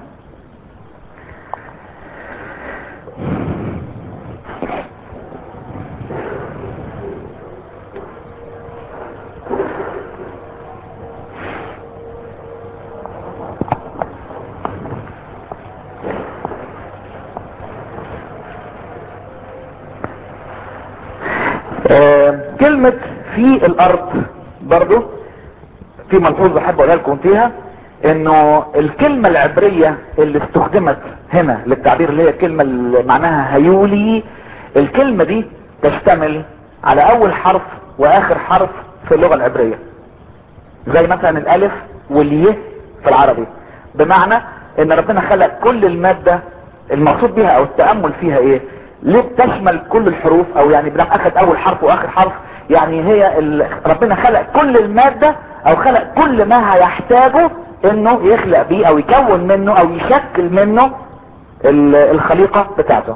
آه، كلمة في الارض برضو في ملحوظة احب اقولها لكم فيها انه الكلمة العبرية اللي استخدمت هنا للتعبير اللي هي الكلمة اللي معناها هيولي الكلمة دي تشتمل على اول حرف واخر حرف في اللغة العبرية زي مثلا الالف واليه في العربي بمعنى ان ربنا خلق كل المادة المقصود بها او التأمل فيها ايه ليه بتشمل كل الحروف او يعني بنام اخد اول حرف واخر حرف يعني هي ال... ربنا خلق كل المادة او خلق كل ما هيحتاجه انه يخلق بيه او يكون منه او يشكل منه ال- الخليقة بتاعته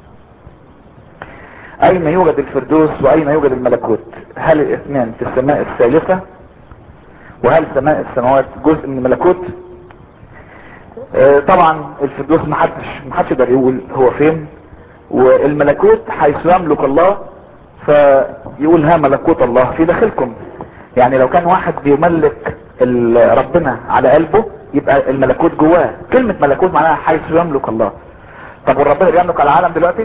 اين يوجد الفردوس واين يوجد الملكوت هل الاثنان في السماء الثالثة وهل سماء السماوات جزء من الملكوت آه، طبعا الفردوس محدش محدش يقدر يقول هو فين والملكوت حيث يملك الله فيقول ها ملكوت الله في داخلكم يعني لو كان واحد بيملك ال- ربنا على قلبه يبقى الملكوت جواه كلمة ملكوت معناها حيث يملك الله طب والربنا بيملك على العالم دلوقتي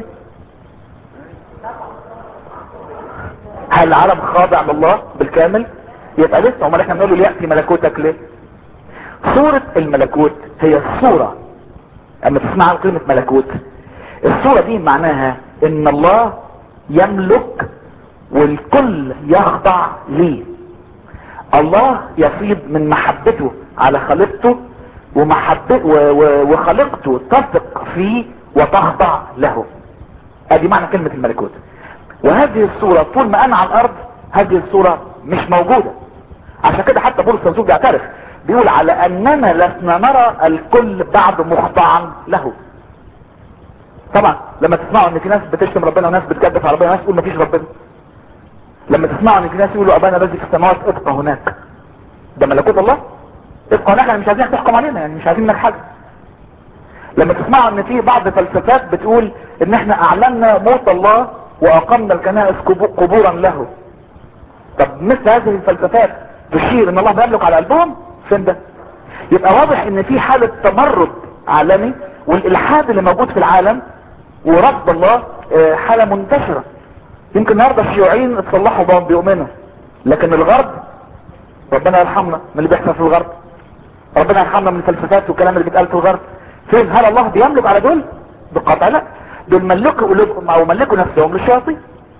هل العالم خاضع لله بالكامل يبقى لسه امال احنا بنقول له ليأتي ملكوتك ليه صورة الملكوت هي الصورة اما تسمع عن كلمة ملكوت الصورة دي معناها ان الله يملك والكل يخضع ليه الله يفيض من محبته على خليقته ومحبته و- و- وخليقته تثق فيه وتخضع له ادي معنى كلمة الملكوت وهذه الصورة طول ما انا على الارض هذه الصورة مش موجودة عشان كده حتى بولس الرسول بيعترف بيقول على اننا لسنا نرى الكل بعد مخضعا له طبعا لما تسمعوا ان في ناس بتشتم ربنا وناس بتكذب على ربنا وناس تقول مفيش ربنا لما تسمعوا ان في ناس يقولوا ابانا الذي في السماوات ابقى هناك ده ملكوت الله ابقى هناك يعني مش عايزينك تحكم علينا يعني مش عايزين منك حاجه لما تسمعوا ان في بعض فلسفات بتقول ان احنا اعلنا موت الله واقمنا الكنائس قبو- قبورا له طب مثل هذه الفلسفات تشير ان الله بيملك على قلبهم فين ده يبقى واضح ان في حالة تمرد عالمي والالحاد اللي موجود في العالم ورفض الله آه، حالة منتشرة يمكن النهاردة الشيوعيين اتصلحوا بهم بيؤمنوا لكن الغرب ربنا يرحمنا من اللي بيحصل في الغرب ربنا يرحمنا من الفلسفات والكلام اللي بيتقال في الغرب فين هل الله بيملك على دول بالقطع لا دول ملكوا قلوبهم او ملكوا نفسهم للشياطين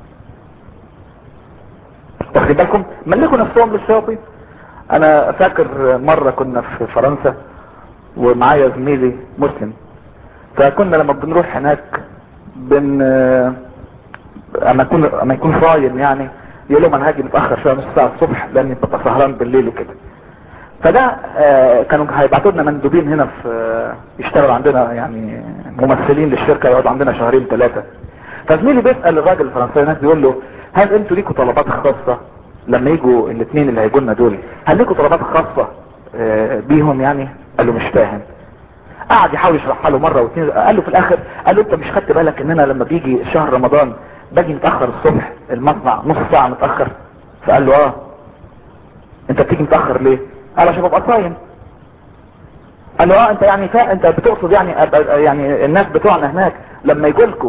واخدين بالكم ملكوا نفسهم للشياطين انا فاكر مرة كنا في فرنسا ومعايا زميلي مسلم فكنا لما بنروح هناك بن اما يكون اما يكون صايم يعني يقول لهم انا هاجي متاخر شويه نص ساعه الصبح لاني ببقى سهران بالليل وكده فده آه، كانوا هيبعتوا لنا مندوبين هنا في آه، يشتغلوا عندنا يعني ممثلين للشركه يقعدوا عندنا شهرين ثلاثه فزميلي بيسال الراجل الفرنسي هناك بيقول له هل انتوا ليكوا طلبات خاصه لما يجوا الاثنين اللي هيجوا لنا دول هل ليكوا طلبات خاصه آه، بيهم يعني قال له مش فاهم قعد يحاول يشرحها له مره واثنين قال له في الاخر قال له انت مش خدت بالك ان انا لما بيجي شهر رمضان باجي متاخر الصبح المصنع نص ساعه متاخر فقال له اه انت بتيجي متاخر ليه قال عشان ببقى صايم قال له اه انت يعني فا... انت بتقصد يعني أب- يعني الناس بتوعنا هناك لما يجوا لكم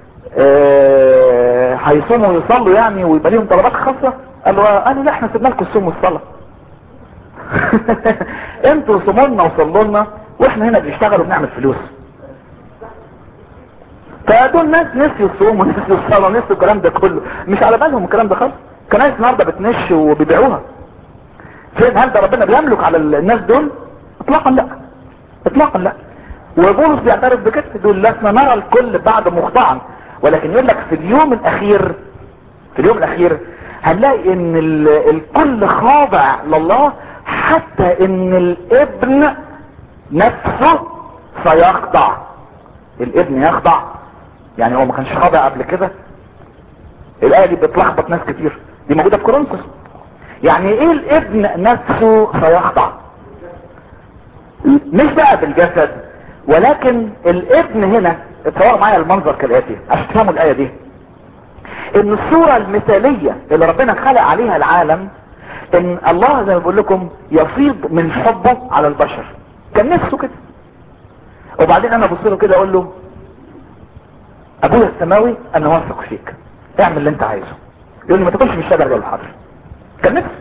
آه، هيصوموا ويصلوا يعني ويبقى ليهم طلبات خاصه قال له اه قال له لا احنا سيبنا لكم الصوم والصلاه انتوا صوموا لنا وصلوا لنا واحنا هنا بنشتغل وبنعمل فلوس فدول ناس نسيوا الصوم ونسيوا الصلاه ونسيوا الكلام ده كله مش على بالهم الكلام ده خالص كنايس النهارده بتنش وبيبيعوها فين هل ده ربنا بيملك على الناس دول اطلاقا لا اطلاقا لا وبولس بيعترف بكده دول لسنا نرى الكل بعد مخضعا ولكن يقول لك في اليوم الاخير في اليوم الاخير هنلاقي ان ال- الكل خاضع لله حتى ان الابن نفسه سيخضع الابن يخضع يعني هو ما كانش خاضع قبل كده الايه دي بتلخبط ناس كتير دي موجوده في كورنثوس يعني ايه الابن نفسه سيخضع مش بقى بالجسد ولكن الابن هنا اتصور معايا المنظر كالاتي عشان تفهموا الايه دي ان الصورة المثالية اللي ربنا خلق عليها العالم ان الله زي ما بقول لكم يفيض من حبه على البشر كان نفسه كده وبعدين انا ابص له كده اقول له ابويا السماوي انا واثق فيك اعمل اللي انت عايزه يقول لي ما تاكلش من الشجره ده الحاضر كان نفسه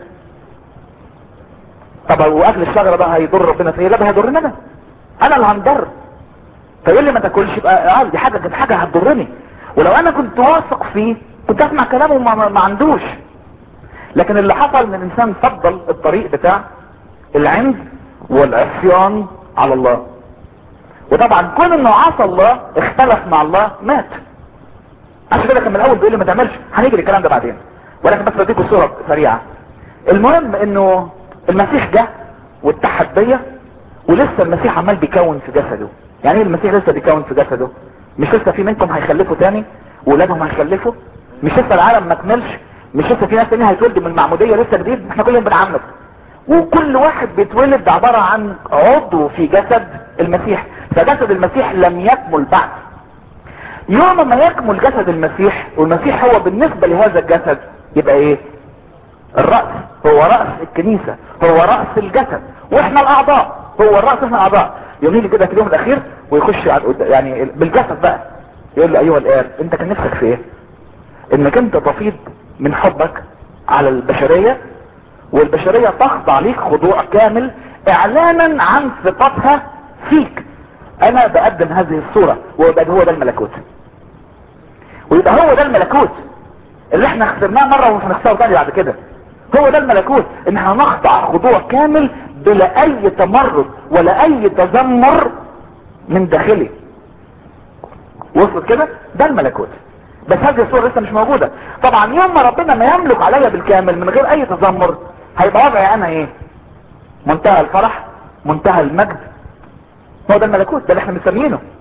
طب واكل الشجره ده هيضر ربنا في ايه لا ده هيضرني انا انا اللي هنضر فيقول لي ما تاكلش يبقى اه دي حاجه كانت حاجه هتضرني ولو انا كنت واثق فيه كنت اسمع كلامه ما, ما- ما عندوش لكن اللي حصل ان الانسان فضل الطريق بتاع العند والعصيان على الله وطبعا كون انه عصى الله اختلف مع الله مات عشان كده كان من الاول بيقول لي ما تعملش هنيجي للكلام ده بعدين ولكن بس بديكم صوره سريعه المهم انه المسيح جه واتحد بيا ولسه المسيح عمال بيكون في جسده يعني ايه المسيح لسه بيكون في جسده مش لسه في منكم هيخلفوا تاني واولادهم هيخلفوا مش لسه العالم ما كملش مش لسه في ناس تانية هيتولدوا من المعمودية لسه جديد احنا كل يوم بنعمد وكل واحد بيتولد عبارة عن عضو في جسد المسيح فجسد المسيح لم يكمل بعد يوم ما يكمل جسد المسيح والمسيح هو بالنسبة لهذا الجسد يبقى ايه الرأس هو رأس الكنيسة هو رأس الجسد واحنا الاعضاء هو الرأس احنا الاعضاء يوم يجي كده في اليوم الاخير ويخش على القد- يعني بالجسد بقى يقول له ايها الاب انت كان نفسك في ايه انك انت تفيض من حبك على البشرية والبشرية تخضع ليك خضوع كامل اعلانا عن ثقتها فيك انا بقدم هذه الصورة ويبقى هو ده الملكوت ويبقى هو ده الملكوت اللي احنا خسرناه مرة ومش هنخسره تاني بعد كده هو ده الملكوت ان احنا نخضع خضوع كامل بلا اي تمرد ولا اي تذمر من داخلي وصلت كده ده الملكوت بس هذه الصورة لسه مش موجودة طبعا يوم ما ربنا ما يملك عليا بالكامل من غير اي تذمر هيبقى وضعي انا ايه منتهى الفرح منتهى المجد هو ده الملكوت ده اللي احنا مسمينه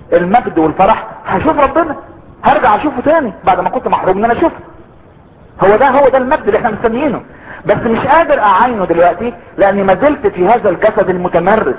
المجد والفرح هشوف ربنا هرجع اشوفه تاني بعد ما كنت محروم ان انا اشوفه هو ده هو ده المجد اللي احنا مستنيينه بس مش قادر اعاينه دلوقتي لاني ما زلت في هذا الجسد المتمرد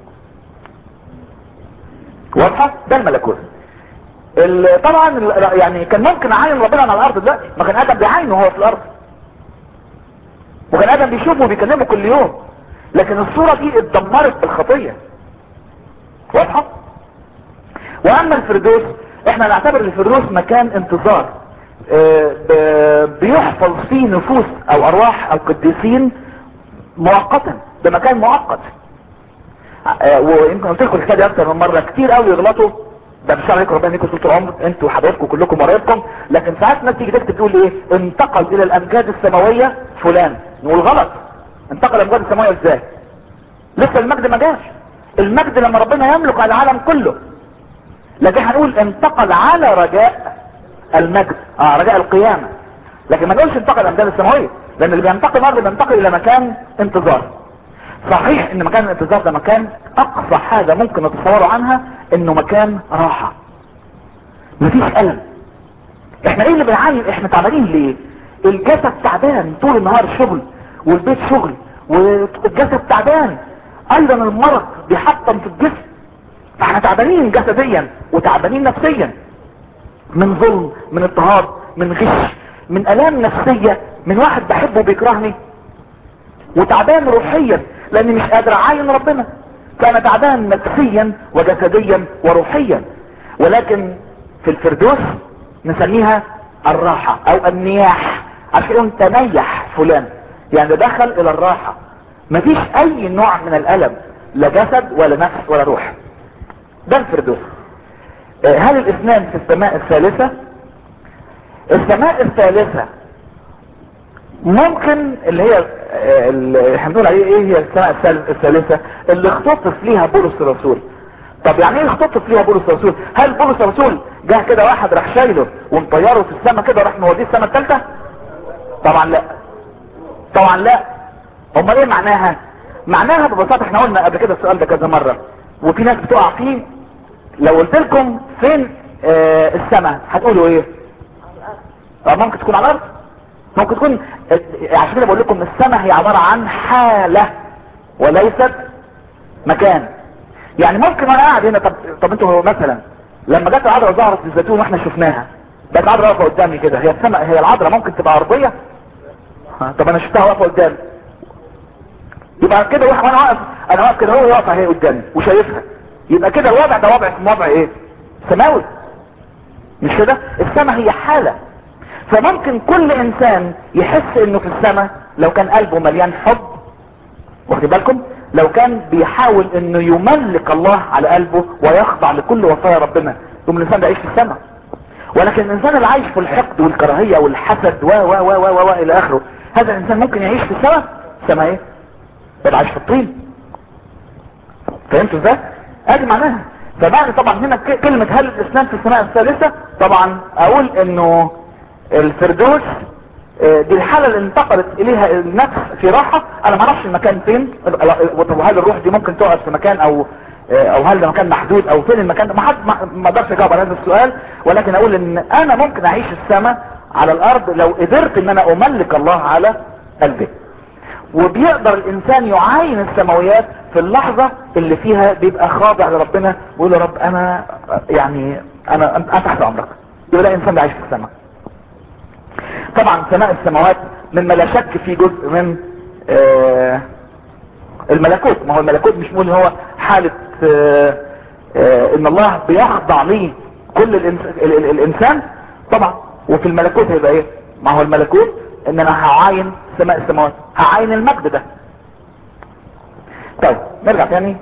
واضحه ده الملكوت ال- طبعا ال- يعني كان ممكن اعاين ربنا على الارض دلوقتي ما كان ادم بيعاينه وهو في الارض وكان ادم بيشوفه وبيكلمه كل يوم لكن الصورة دي اتدمرت بالخطية واضحة واما الفردوس احنا نعتبر الفردوس مكان انتظار اه ب- بيحفظ فيه نفوس او ارواح او قديسين مؤقتا ده مكان مؤقت اه ويمكن قلت لكم الحكايه دي اكتر من مره كتير قوي يغلطوا ده مش عليكم ربنا يديكم طول العمر انتوا وحضراتكم كلكم ورايبكم لكن ساعات ناس تيجي تكتب تقول ايه انتقل الى الامجاد السماويه فلان نقول غلط انتقل الامجاد السماويه ازاي لسه المجد ما جاش المجد لما ربنا يملك على العالم كله لكن هنقول انتقل على رجاء المجد اه رجاء القيامة لكن ما نقولش انتقل الامجاد السماوية لان اللي بينتقل الارض بينتقل الى مكان انتظار صحيح ان مكان الانتظار ده مكان اقصى حاجة ممكن نتصوره عنها انه مكان راحة مفيش الم احنا ايه اللي بنعاني احنا تعبانين ليه الجسد تعبان طول النهار شغل والبيت شغل والجسد تعبان ايضا المرض بيحطم في الجسم فاحنا تعبانين جسديا وتعبانين نفسيا من ظلم من اضطهاد من غش من الام نفسية من واحد بحبه بيكرهني وتعبان روحيا لاني مش قادر اعاين ربنا فانا تعبان نفسيا وجسديا وروحيا ولكن في الفردوس نسميها الراحة او النياح عشان تنيح فلان يعني دخل الى الراحة مفيش اي نوع من الالم لا جسد ولا نفس ولا روح ده الفردوس آه، هل الاثنان في السماء الثالثة السماء الثالثة ممكن اللي هي آه، اللي هنقول عليه ايه هي السماء الثالث- الثالثة اللي اختطف ليها بولس الرسول طب يعني ايه اختطف ليها بولس الرسول هل بولس الرسول جه كده واحد راح شايله ومطيره في السماء كده وراح موديه السماء الثالثة طبعا لا طبعا لا امال ايه معناها معناها ببساطة احنا قلنا قبل كده السؤال ده كذا مرة وفي ناس بتقع فيه لو قلت لكم فين آه السماء هتقولوا ايه اه ممكن تكون على الارض ممكن تكون آه، عشان كده بقول لكم السماء هي عبارة عن حالة وليست مكان يعني ممكن وانا قاعد هنا طب طب انتوا مثلا لما جت العذراء ظهرت في الزيتون واحنا شفناها بقت العذراء واقفه قدامي كده هي السماء هي العذراء ممكن تبقى ارضيه ها، طب انا شفتها واقفه قدامي يبقى كده واحد وانا واقف انا واقف كده هو واقفه هي قدامي وشايفها يبقى كده الوضع ده وضع اسمه وضع ايه سماوي مش كده السماء هي حاله فممكن كل انسان يحس انه في السماء لو كان قلبه مليان حب واخد بالكم لو كان بيحاول انه يملك الله على قلبه ويخضع لكل وصايا ربنا يوم الانسان ده يعيش في السماء ولكن الانسان اللي عايش في الحقد والكراهية والحسد و و و و و الى اخره هذا الانسان ممكن يعيش في السماء السماء ايه يبقى عايش في الطين فهمتوا ازاي ادي معناها فمعنى طبعا هنا ك- كلمة هل الاسلام في السماء الثالثة طبعا اقول انه الفردوس آه، دي الحالة اللي انتقلت اليها النفس في راحة انا ما اعرفش المكان فين طب هل الروح دي ممكن تقعد في مكان او آه، او هل ده مكان محدود او فين المكان ده ما حد ما- ما اقدرش اجاوب على هذا السؤال ولكن اقول ان انا ممكن اعيش السماء على الارض لو قدرت ان انا املك الله على قلبي وبيقدر الانسان يعاين السماويات في اللحظة اللي فيها بيبقى خاضع لربنا ويقول يا رب انا يعني انا انا تحت امرك يبقى ده انسان عايش في السماء طبعا سماء السماوات مما لا شك في جزء من آه الملكوت ما هو الملكوت مش بنقول ان هو حالة آه آه ان الله بيخضع ليه كل الإنس... ال... ال... الانسان طبعا وفي الملكوت هيبقى ايه ما هو الملكوت ان انا هعاين سماء السماوات هعاين المجد ده طيب نرجع تاني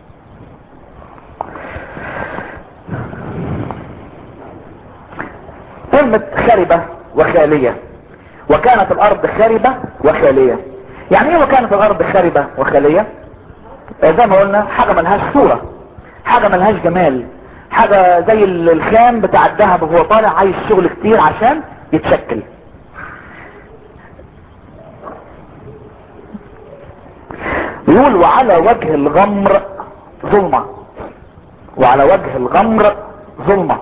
كلمة خربة وخالية وكانت الارض خربة وخالية يعني ايه وكانت الارض خربة وخالية آه، زي ما قلنا حاجة ملهاش صورة حاجة ملهاش جمال حاجة زي ال- الخام بتاع الذهب وهو طالع عايز شغل كتير عشان يتشكل يقول وعلى وجه الغمر ظلمة وعلى وجه الغمر ظلمة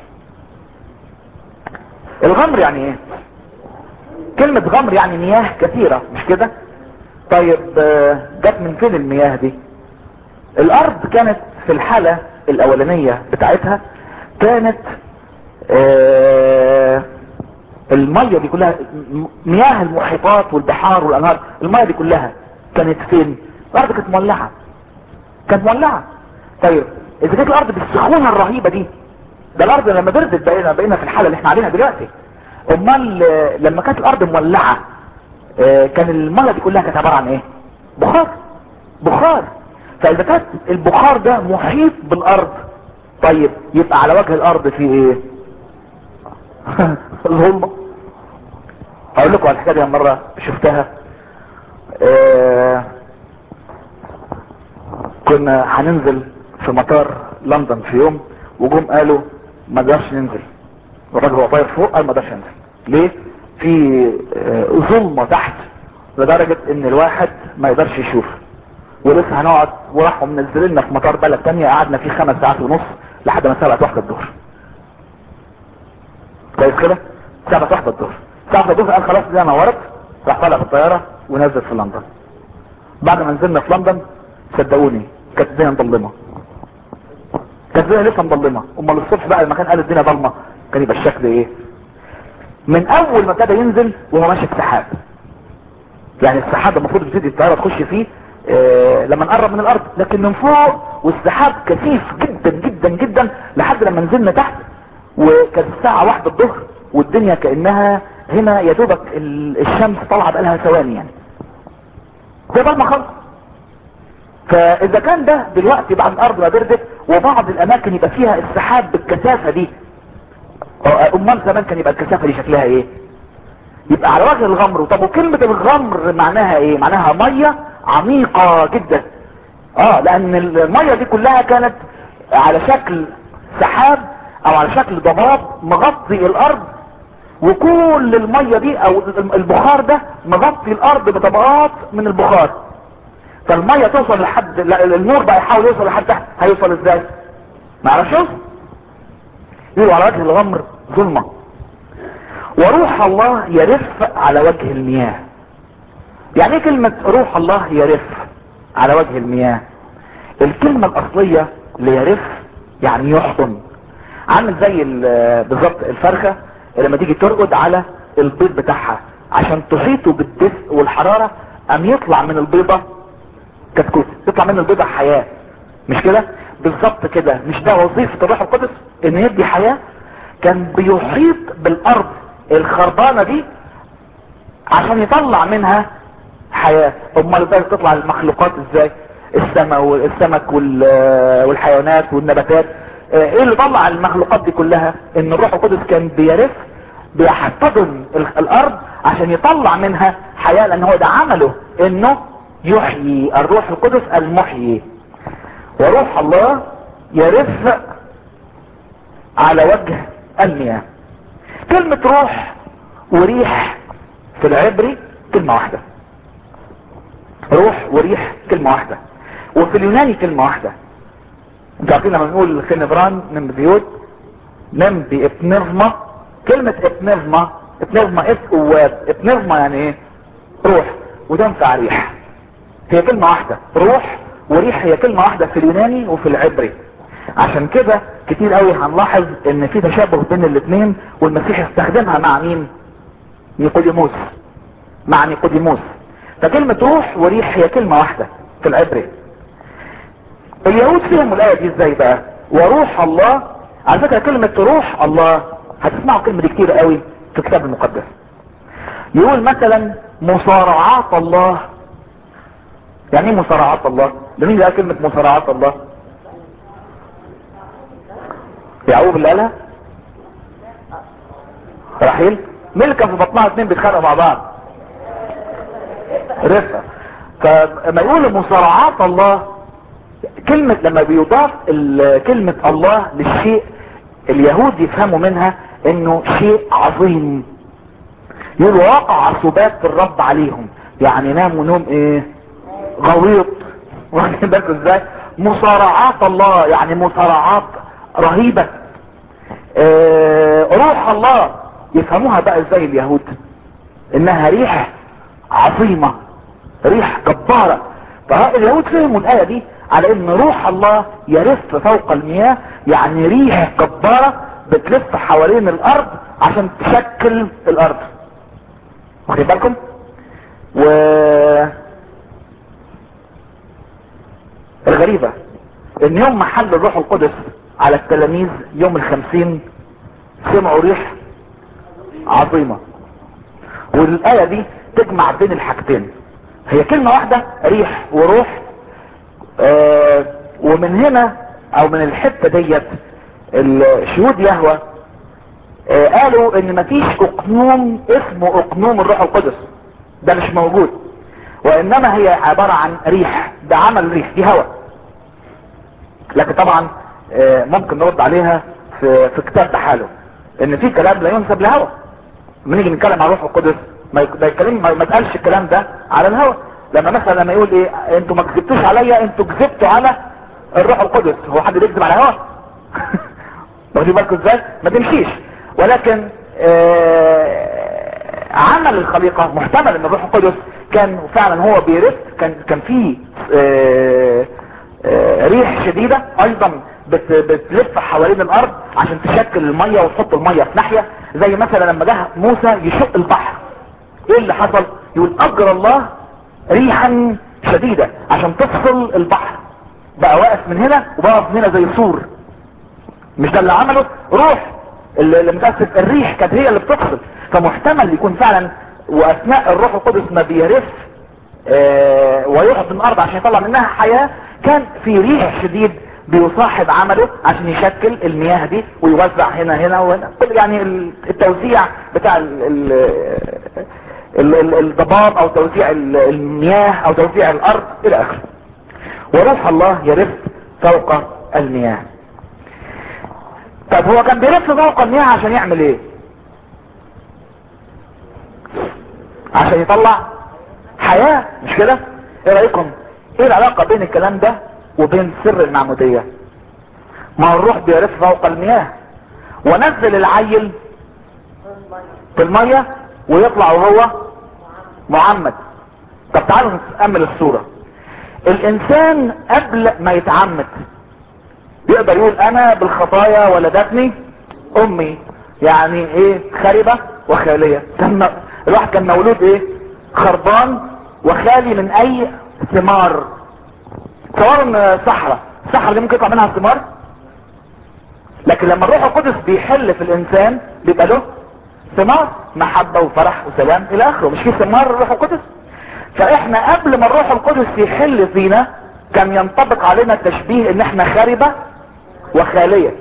الغمر يعني ايه كلمة غمر يعني مياه كثيرة مش كده طيب جت من فين المياه دي الارض كانت في الحالة الاولانية بتاعتها كانت آه المية دي كلها مياه المحيطات والبحار والانهار المية دي كلها كانت فين الارض كانت مولعة كانت مولعة طيب اذا كانت الارض بالسخونة الرهيبة دي ده الارض لما بردت بقينا بقينا في الحالة اللي احنا عليها دلوقتي امال لما كانت الارض مولعة اه كان المية دي كلها كانت عبارة عن ايه بخار بخار فاذا كانت البخار ده محيط بالارض طيب يبقى على وجه الارض في ايه ظلمة هقول لكم على الحكاية دي مرة شفتها اه كنا هننزل في مطار لندن في يوم وجم قالوا ما نقدرش ننزل الراجل هو طاير فوق قال ما نقدرش ننزل ليه في اه ظلمة تحت لدرجة ان الواحد ما يقدرش يشوف ولسه هنقعد وراحوا منزلنا في مطار بلد تانية قعدنا فيه خمس ساعات ونص لحد ما سبقت واحدة الظهر كويس كده سبقت واحدة الظهر سبقت الظهر قال خلاص دي نورت راح طالع في الطيارة ونزل في لندن بعد ما نزلنا في لندن صدقوني كانت الدنيا مظلمة كانت الدنيا لسه مظلمة امال الصبح بقى لما كان قال الدنيا ضلمة كان يبقى الشكل ايه من اول ما ابتدى ينزل وهو ماشي في سحاب يعني السحاب المفروض تبتدي الطياره تخش فيه آه لما نقرب من الارض لكن من فوق والسحاب كثيف جدا جدا جدا لحد لما نزلنا تحت وكانت الساعة واحدة الظهر والدنيا كأنها هنا يا دوبك الشمس طالعة بقالها ثواني يعني ده ضلمة خالص فاذا كان ده دلوقتي بعد الارض ما بردت وبعض الاماكن يبقى فيها السحاب بالكثافة دي امال زمان كان يبقى الكثافة دي شكلها ايه يبقى على وجه الغمر طب وكلمة الغمر معناها ايه معناها مية عميقة جدا اه لان المية دي كلها كانت على شكل سحاب او على شكل ضباب مغطي الارض وكل المية دي او البخار ده مغطي الارض بطبقات من البخار فالمية توصل لحد النور بقى يحاول يوصل لحد تحت هيوصل ازاي ما عرفش يوصل يقولوا على وجه الغمر ظلمة وروح الله يرف على وجه المياه يعني ايه كلمة روح الله يرف على وجه المياه الكلمة الاصلية ليرف يعني يحضن عامل زي بالظبط الفرخة لما تيجي ترقد على البيض بتاعها عشان تحيطه بالدفء والحرارة ام يطلع من البيضة كتكوت يطلع من البيضة حياة مش كده بالظبط كده مش ده وظيفة الروح القدس ان يدي حياة كان بيحيط بالارض الخربانة دي عشان يطلع منها حياة امال ازاي تطلع المخلوقات ازاي السماء والسمك والحيوانات والنباتات ايه اللي طلع المخلوقات دي كلها ان الروح القدس كان بيرف بيحتضن الارض عشان يطلع منها حياة لان هو ده عمله انه يحيي الروح القدس المحيي وروح الله يرف على وجه المياه كلمة روح وريح في العبري كلمة واحدة روح وريح كلمة واحدة وفي اليوناني كلمة واحدة انتوا عارفين لما بنقول خنبران من بيوت نم بإبنرما كلمة ابنرما ابنرما اف اواب ابنرما يعني ايه روح وتنفع ريح هي كلمة واحدة روح وريح هي كلمة واحدة في اليوناني وفي العبري عشان كده كتير قوي هنلاحظ ان في تشابه بين الاثنين والمسيح استخدمها مع مين نيقوديموس مع نيقوديموس فكلمة روح وريح هي كلمة واحدة في العبري اليهود فهموا الآية دي ازاي بقى وروح الله على فكرة كلمة روح الله هتسمعوا كلمة دي كتير قوي في الكتاب المقدس يقول مثلا مصارعات الله يعني ايه مصارعات الله ده مين اللي قال كلمة مصارعات الله يعقوب اللي قالها رحيل مين اللي كان في بطنها اتنين بيتخانقوا مع بعض رفقة فما يقول مصارعات الله كلمة لما بيضاف كلمة الله للشيء اليهود يفهموا منها انه شيء عظيم يقول وقع سبات الرب عليهم يعني ناموا نوم ايه غويط واخدين بالكم ازاي مصارعات الله يعني مصارعات رهيبة اه روح الله يفهموها بقى ازاي اليهود انها ريح عظيمة ريح جبارة فاليهود فهموا الآية دي على ان روح الله يرف فوق المياه يعني ريح جبارة بتلف حوالين الارض عشان تشكل الارض واخدين بالكم و الغريبة ان يوم ما حل الروح القدس على التلاميذ يوم الخمسين سمعوا ريح عظيمة والآية دي تجمع بين الحاجتين هي كلمة واحدة ريح وروح آه ومن هنا او من الحتة ديت الشهود يهوى آه قالوا ان مفيش اقنوم اسمه اقنوم الروح القدس ده مش موجود وانما هي عبارة عن ريح ده عمل ريح دي هواء لكن طبعا آه ممكن نرد عليها في, في كتاب بحاله ان في كلام لا ينسب لهوى لما نيجي نتكلم عن الروح القدس ما يتكلم ما يتقالش الكلام ده على الهوى لما مثلا لما يقول ايه انتوا ما كذبتوش عليا انتوا كذبتوا على الروح القدس هو حد بيكذب على هوا واخدين بالكم ازاي ما تمشيش ولكن آه عمل الخليقة محتمل ان الروح القدس كان فعلا هو بيرف كان كان فيه آه آه ريح شديدة ايضا بت بتلف حوالين الارض عشان تشكل المية وتحط المية في ناحية زي مثلا لما جه موسى يشق البحر ايه اللي حصل يقول اجر الله ريحا شديدة عشان تفصل البحر بقى واقف من هنا وبقى من هنا زي سور مش ده اللي عمله روح اللي متأسف الريح كانت هي اللي بتفصل فمحتمل يكون فعلا واثناء الروح القدس ما بيرف آه ويحط من الارض عشان يطلع منها حياة كان في ريح شديد بيصاحب عمله عشان يشكل المياه دي ويوزع هنا هنا وهنا كل يعني التوزيع بتاع الضباب او توزيع المياه او توزيع الارض الى اخره وروح الله يرف فوق المياه طب هو كان بيرف فوق المياه عشان يعمل ايه عشان يطلع حياة مش كده ايه رأيكم ايه العلاقة بين الكلام ده وبين سر المعمودية ما هو الروح بيرف فوق المياه ونزل العيل في المية ويطلع وهو معمد طب تعالوا نتأمل الصورة الانسان قبل ما يتعمد يقدر يقول انا بالخطايا ولدتني امي يعني ايه خربة وخالية كان الواحد كان مولود ايه خربان وخالي من اي ثمار تصور صحراء الصحراء دي ممكن يطلع منها ثمار لكن لما الروح القدس بيحل في الانسان بيبقى له ثمار محبة وفرح وسلام الى اخره مش في ثمار الروح القدس فاحنا قبل ما الروح القدس يحل فينا كان ينطبق علينا التشبيه ان احنا خاربة وخالية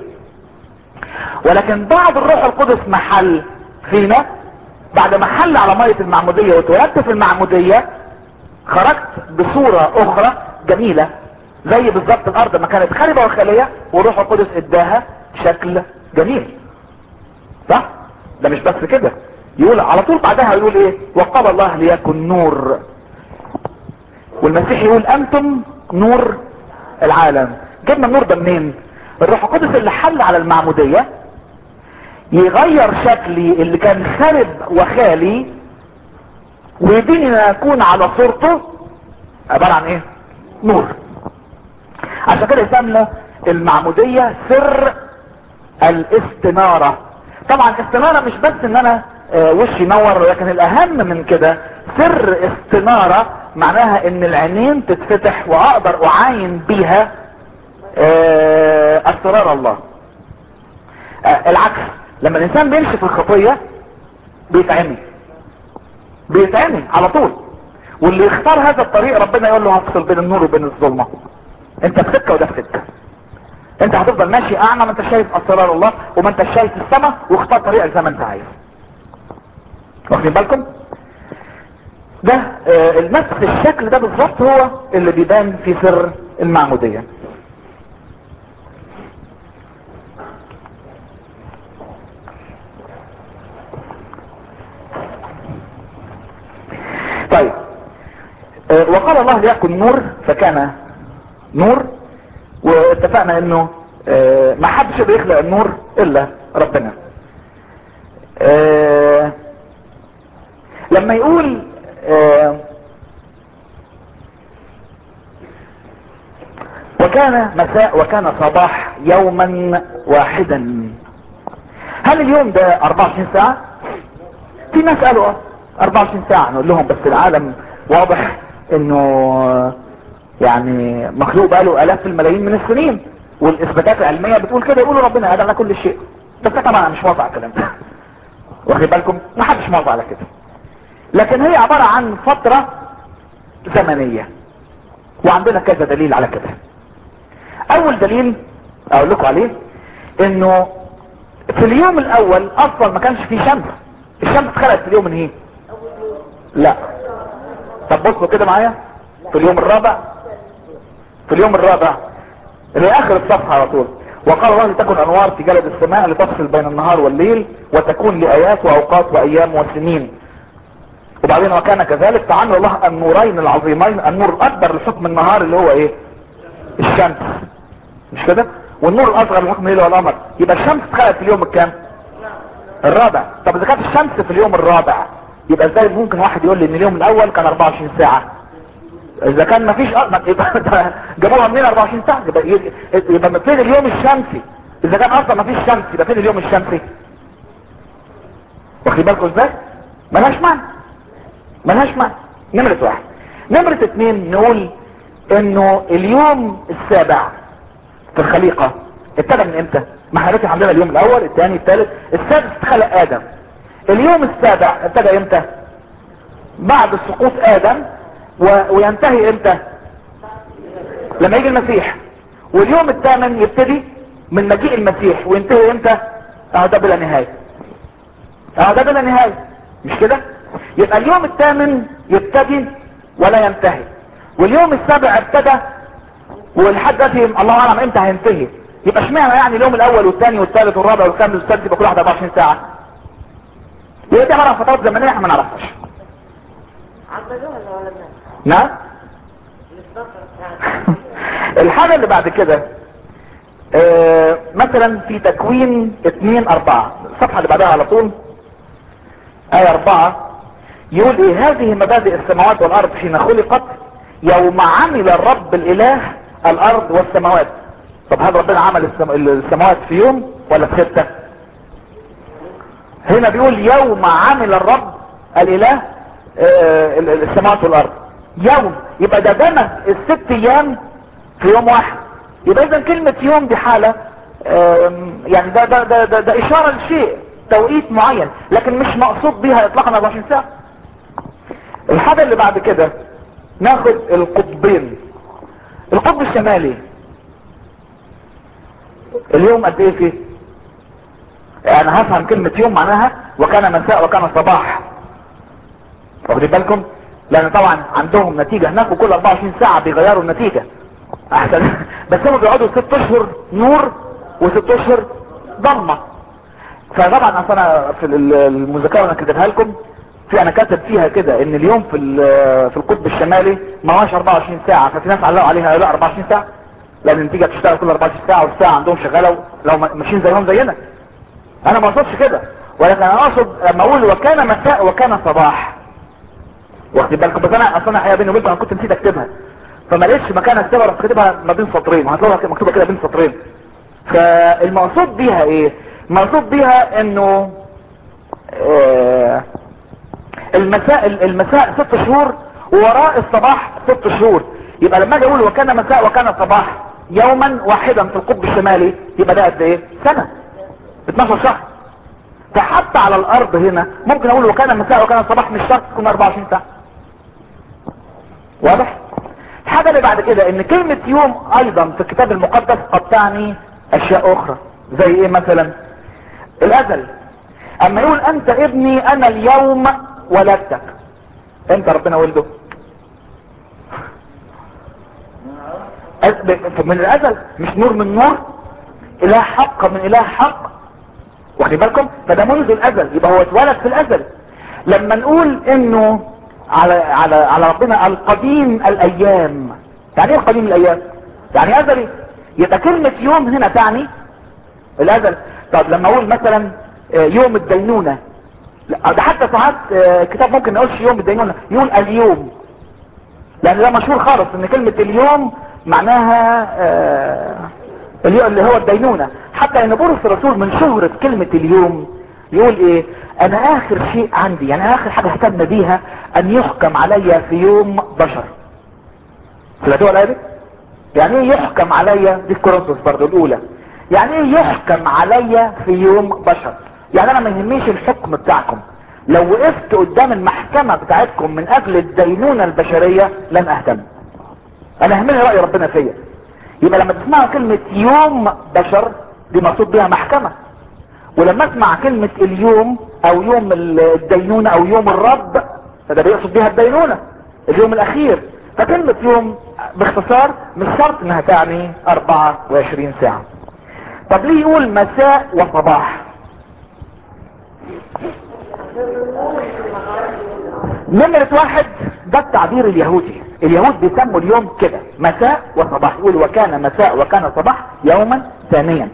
ولكن بعد الروح القدس محل فينا بعد ما حل على مية المعمودية وتولدت في المعمودية خرجت بصورة اخرى جميلة زي بالظبط الارض ما كانت خاربة وخالية والروح القدس اداها شكل جميل صح ده مش بس كده يقول على طول بعدها يقول ايه وقال الله ليكن نور والمسيح يقول انتم نور العالم جبنا النور ده منين الروح القدس اللي حل على المعمودية يغير شكلي اللي كان خارب وخالي ويديني ان اكون على صورته عبارة عن ايه نور عشان كده يسمى المعمودية سر الاستنارة طبعا استنارة مش بس ان انا آه وشي نور لكن الاهم من كده سر استنارة معناها ان العينين تتفتح واقدر اعاين بيها آه اسرار الله آه العكس لما الانسان بيمشي في الخطية بيتعمي بيتعمي على طول واللي يختار هذا الطريق ربنا يقول له هفصل بين النور وبين الظلمة انت في سكة وده في سكة انت هتفضل ماشي اعمى ما انت شايف اسرار الله وما انت شايف السماء واختار طريقك زي ما انت عايز واخدين بالكم ده آه نفس الشكل ده بالظبط هو اللي بيبان في سر المعمودية طيب آه وقال الله ليكن نور فكان نور واتفقنا انه اه ما حدش يقدر يخلق النور الا ربنا اه لما يقول اه وكان مساء وكان صباح يوما واحدا هل اليوم ده 24 ساعة في ناس قالوا اه 24 ساعة نقول لهم بس العالم واضح انه يعني مخلوق بقاله الاف الملايين من السنين والاثباتات العلمية بتقول كده يقولوا ربنا قادر على كل شيء بس ده طبعا مش موافق على الكلام ده واخد بالكم ما حدش موافق على كده لكن هي عبارة عن فترة زمنية وعندنا كذا دليل على كده اول دليل اقول لكم عليه انه في اليوم الاول اصلا ما كانش فيه شمس الشمس اتخلقت في اليوم من ايه لا طب بصوا كده معايا في اليوم الرابع في اليوم الرابع اللي هي اخر الصفحة على طول وقال الله لتكن انوار في جلد السماء لتفصل بين النهار والليل وتكون لايات واوقات وايام وسنين وبعدين وكان كذلك فعل الله النورين العظيمين النور الاكبر لحكم النهار اللي هو ايه الشمس مش كده والنور الاصغر لحكم الليل والقمر يبقى الشمس اتخلقت في اليوم الكام الرابع طب اذا كانت الشمس في اليوم الرابع يبقى ازاي ممكن واحد يقول لي ان اليوم الاول كان 24 ساعة اذا كان مفيش أ... يبقى جابوها منين 24 ساعة يبقى يبقى فين اليوم الشمسي اذا كان اصلا مفيش شمس يبقى فين اليوم الشمسي واخد بالكم ازاي ملهاش معنى ملهاش معنى نمرة واحد نمرة اتنين نقول انه اليوم السابع في الخليقة ابتدى من امتى ما احنا دلوقتي عندنا اليوم الاول الثاني الثالث السادس خلق ادم اليوم السابع ابتدى امتى بعد سقوط ادم و... وينتهي امتى لما يجي المسيح واليوم الثامن يبتدي من مجيء المسيح وينتهي امتى اهو ده بلا نهاية اهو ده بلا نهاية مش كده يبقى اليوم الثامن يبتدي ولا ينتهي واليوم السابع ابتدى ولحد دلوقتي الله اعلم امتى هينتهي يبقى اشمعنى يعني اليوم الاول والثاني والثالث والرابع والخامس والسادس يبقى كل واحد 24 ساعه يبقى دي عباره عن فترات زمنيه احنا ما نعرفهاش عبدوها ولا ولا نعم الحاجه اللي بعد كده آه مثلا في تكوين 2 4 الصفحه اللي بعدها على طول آية أربعة يقول إيه هذه مبادئ السماوات والأرض حين خلقت يوم عمل الرب الإله الأرض والسماوات طب هل ربنا عمل السم... السماوات في يوم ولا في ستة هنا بيقول يوم عمل الرب الإله آه السماوات والأرض يوم يبقى ده دمج الست أيام في يوم واحد يبقى إذا كلمة يوم دي حالة يعني ده ده ده ده, ده إشارة لشيء توقيت معين لكن مش مقصود بيها اطلاقا 24 ساعة الحاجة اللي بعد كده ناخد القطبين القطب الشمالي اليوم قد ايه فيه انا هفهم كلمة يوم معناها وكان مساء وكان صباح واخدين بالكم لان طبعا عندهم نتيجة هناك وكل 24 ساعة بيغيروا النتيجة احسن بس هم بيقعدوا ست اشهر نور وست اشهر ضلمه فطبعا اصلا في المذاكره انا كاتبها لكم في انا كاتب فيها كده ان اليوم في في القطب الشمالي ما هوش 24 ساعه ففي ناس علقوا عليها لا 24 ساعه لان النتيجه بتشتغل كل 24 ساعه والساعه عندهم شغاله لو ماشيين زيهم زينا انا ما اقصدش كده ولكن انا اقصد لما اقول وكان مساء وكان صباح واخد بالكم بس انا اصلا الحقيقه بيني وبينكم انا كنت نسيت اكتبها فما لقيتش مكان اكتبها رحت كاتبها ما بين سطرين وهتلاقوها مكتوبه كده بين سطرين فالمقصود بيها ايه المقصود بيها انه آه المساء المساء ست شهور ووراء الصباح ست شهور يبقى لما اجي اقول وكان مساء وكان صباح يوما واحدا في القطب الشمالي يبقى ده قد ايه سنة 12 شهر فحتى على الارض هنا ممكن اقول وكان مساء وكان صباح مش شرط تكون 24 ساعة واضح الحاجة اللي بعد كده ان كلمة يوم ايضا في الكتاب المقدس قد تعني اشياء اخرى زي ايه مثلا الازل اما يقول انت ابني انا اليوم ولدتك انت ربنا ولده من الازل مش نور من نور اله حق من اله حق واخدين بالكم فده منذ الازل يبقى هو اتولد في الازل لما نقول انه على على على ربنا القديم الايام يعني ايه القديم الايام يعني ازلي يبقى كلمة يوم هنا تعني الازل طب لما اقول مثلا آه، يوم الدينونة لا ده حتى ساعات آه، كتاب ممكن ما يقولش يوم الدينونة يقول اليوم لان ده مشهور خالص ان كلمة اليوم معناها آه، اليوم اللي هو الدينونة حتى ان بولس الرسول من شهرة كلمة اليوم يقول ايه انا اخر شيء عندي يعني اخر حاجة اهتم بيها ان يحكم عليا في يوم بشر سمعتوها الايه دي؟ يعني ايه يحكم عليا دي في كورنثوس برضه الاولى يعني ايه يحكم عليا في يوم بشر يعني انا ما يهمنيش الحكم بتاعكم لو وقفت قدام المحكمة بتاعتكم من اجل الدينونة البشرية لن اهتم انا يهمني رأي ربنا فيا يبقى لما تسمعوا كلمة يوم بشر دي مقصود بيها محكمة ولما اسمع كلمة اليوم او يوم الدينونة او يوم الرب فده بيقصد بيها الدينونة اليوم الاخير فكلمة يوم باختصار مش شرط انها تعني 24 ساعة طب ليه يقول مساء وصباح نمرة واحد ده التعبير اليهودي اليهود بيسموا اليوم كده مساء وصباح يقول وكان مساء وكان صباح يوما ثانيا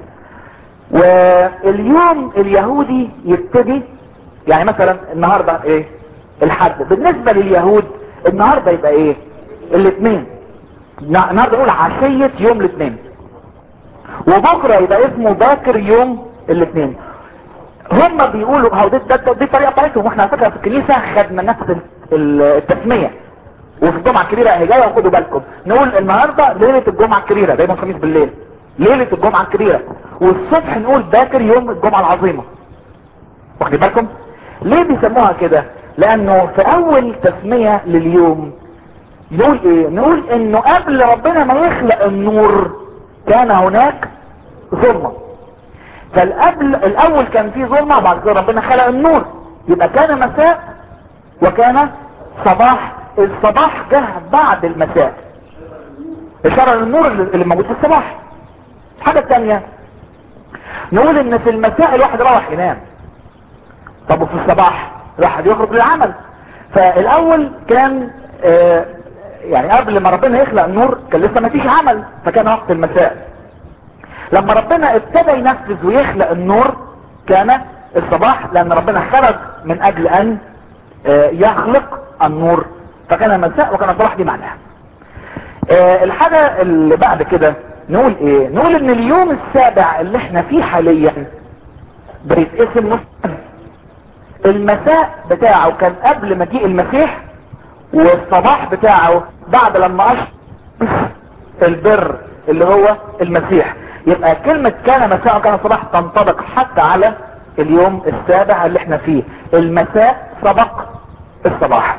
واليوم اليهودي يبتدي يعني مثلا النهاردة ايه الحد بالنسبة لليهود النهاردة يبقى ايه الاثنين النهاردة نقول عشية يوم الاثنين وبكرة يبقى اسمه باكر يوم الاثنين هم بيقولوا هو دي, دي, دي الطريقة بتاعتهم واحنا على فكرة في الكنيسة خدنا نفس ال- التسمية وفي الجمعة الكبيرة اهي جاية وخدوا بالكم نقول النهاردة ليلة الجمعة الكبيرة دايما خميس بالليل ليلة الجمعة الكبيرة والصبح نقول باكر يوم الجمعة العظيمة واخدين بالكم ليه بيسموها كده لانه في اول تسمية لليوم نقول ايه نقول انه قبل ربنا ما يخلق النور كان هناك ظلمة فالقبل الاول كان فيه ظلمة وبعد كده ربنا خلق النور يبقى كان مساء وكان صباح الصباح جه بعد المساء اشارة للنور اللي اللي موجود في الصباح الحاجة التانية نقول ان في المساء الواحد راح ينام طب وفي الصباح الواحد يخرج للعمل فالاول كان آه يعني قبل ما ربنا يخلق النور كان لسه ما فيش عمل فكان وقت المساء لما ربنا ابتدى ينفذ ويخلق النور كان الصباح لان ربنا خرج من اجل ان آه يخلق النور فكان مساء وكان الصباح دي معناها آه الحاجة اللي بعد كده نقول ايه نقول ان اليوم السابع اللي احنا فيه حاليا بيتقسم نصين المساء بتاعه كان قبل مجيء المسيح والصباح بتاعه بعد لما اشرف البر اللي هو المسيح يبقى كلمة كان مساء وكان صباح تنطبق حتى على اليوم السابع اللي احنا فيه المساء سبق الصباح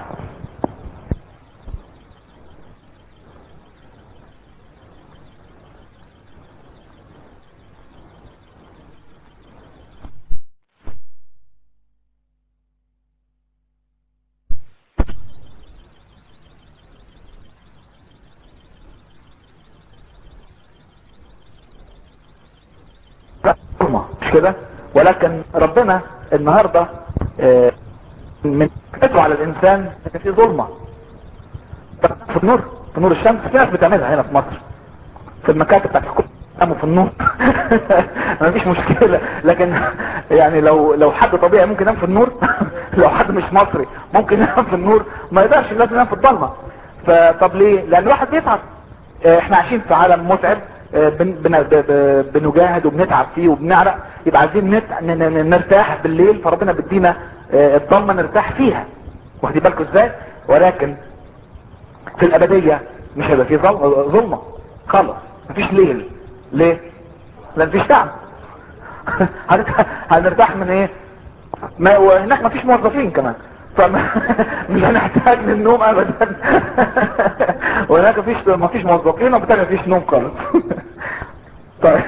ظلمة مش كده ولكن ربنا النهاردة آه، من قدره على الانسان ان في ظلمة في النور في نور الشمس في ناس بتعملها هنا في مصر في المكاتب بتاعت الكتب قاموا في النور ما فيش مشكلة لكن يعني لو لو حد طبيعي ممكن ينام في النور لو حد مش مصري ممكن ينام في النور ما يقدرش لازم ينام في الضلمة فطب ليه لان الواحد بيتعب آه، احنا عايشين في عالم متعب آه، بن بن ب- ب- بنجاهد وبنتعب فيه وبنعرق يبقى عايزين نت... ن- ن- نرتاح بالليل فربنا بيدينا آه، الضلمه نرتاح فيها واخدين بالكم ازاي ولكن في الابديه مش هيبقى في ظل- ظلمه خالص مفيش ليل ليه لان مفيش تعب هنت- هنرتاح من ايه ما وهناك مفيش موظفين كمان فمش هنحتاج للنوم ابدا وهناك مفيش مفيش موظفين وبالتالي مفيش نوم خالص طيب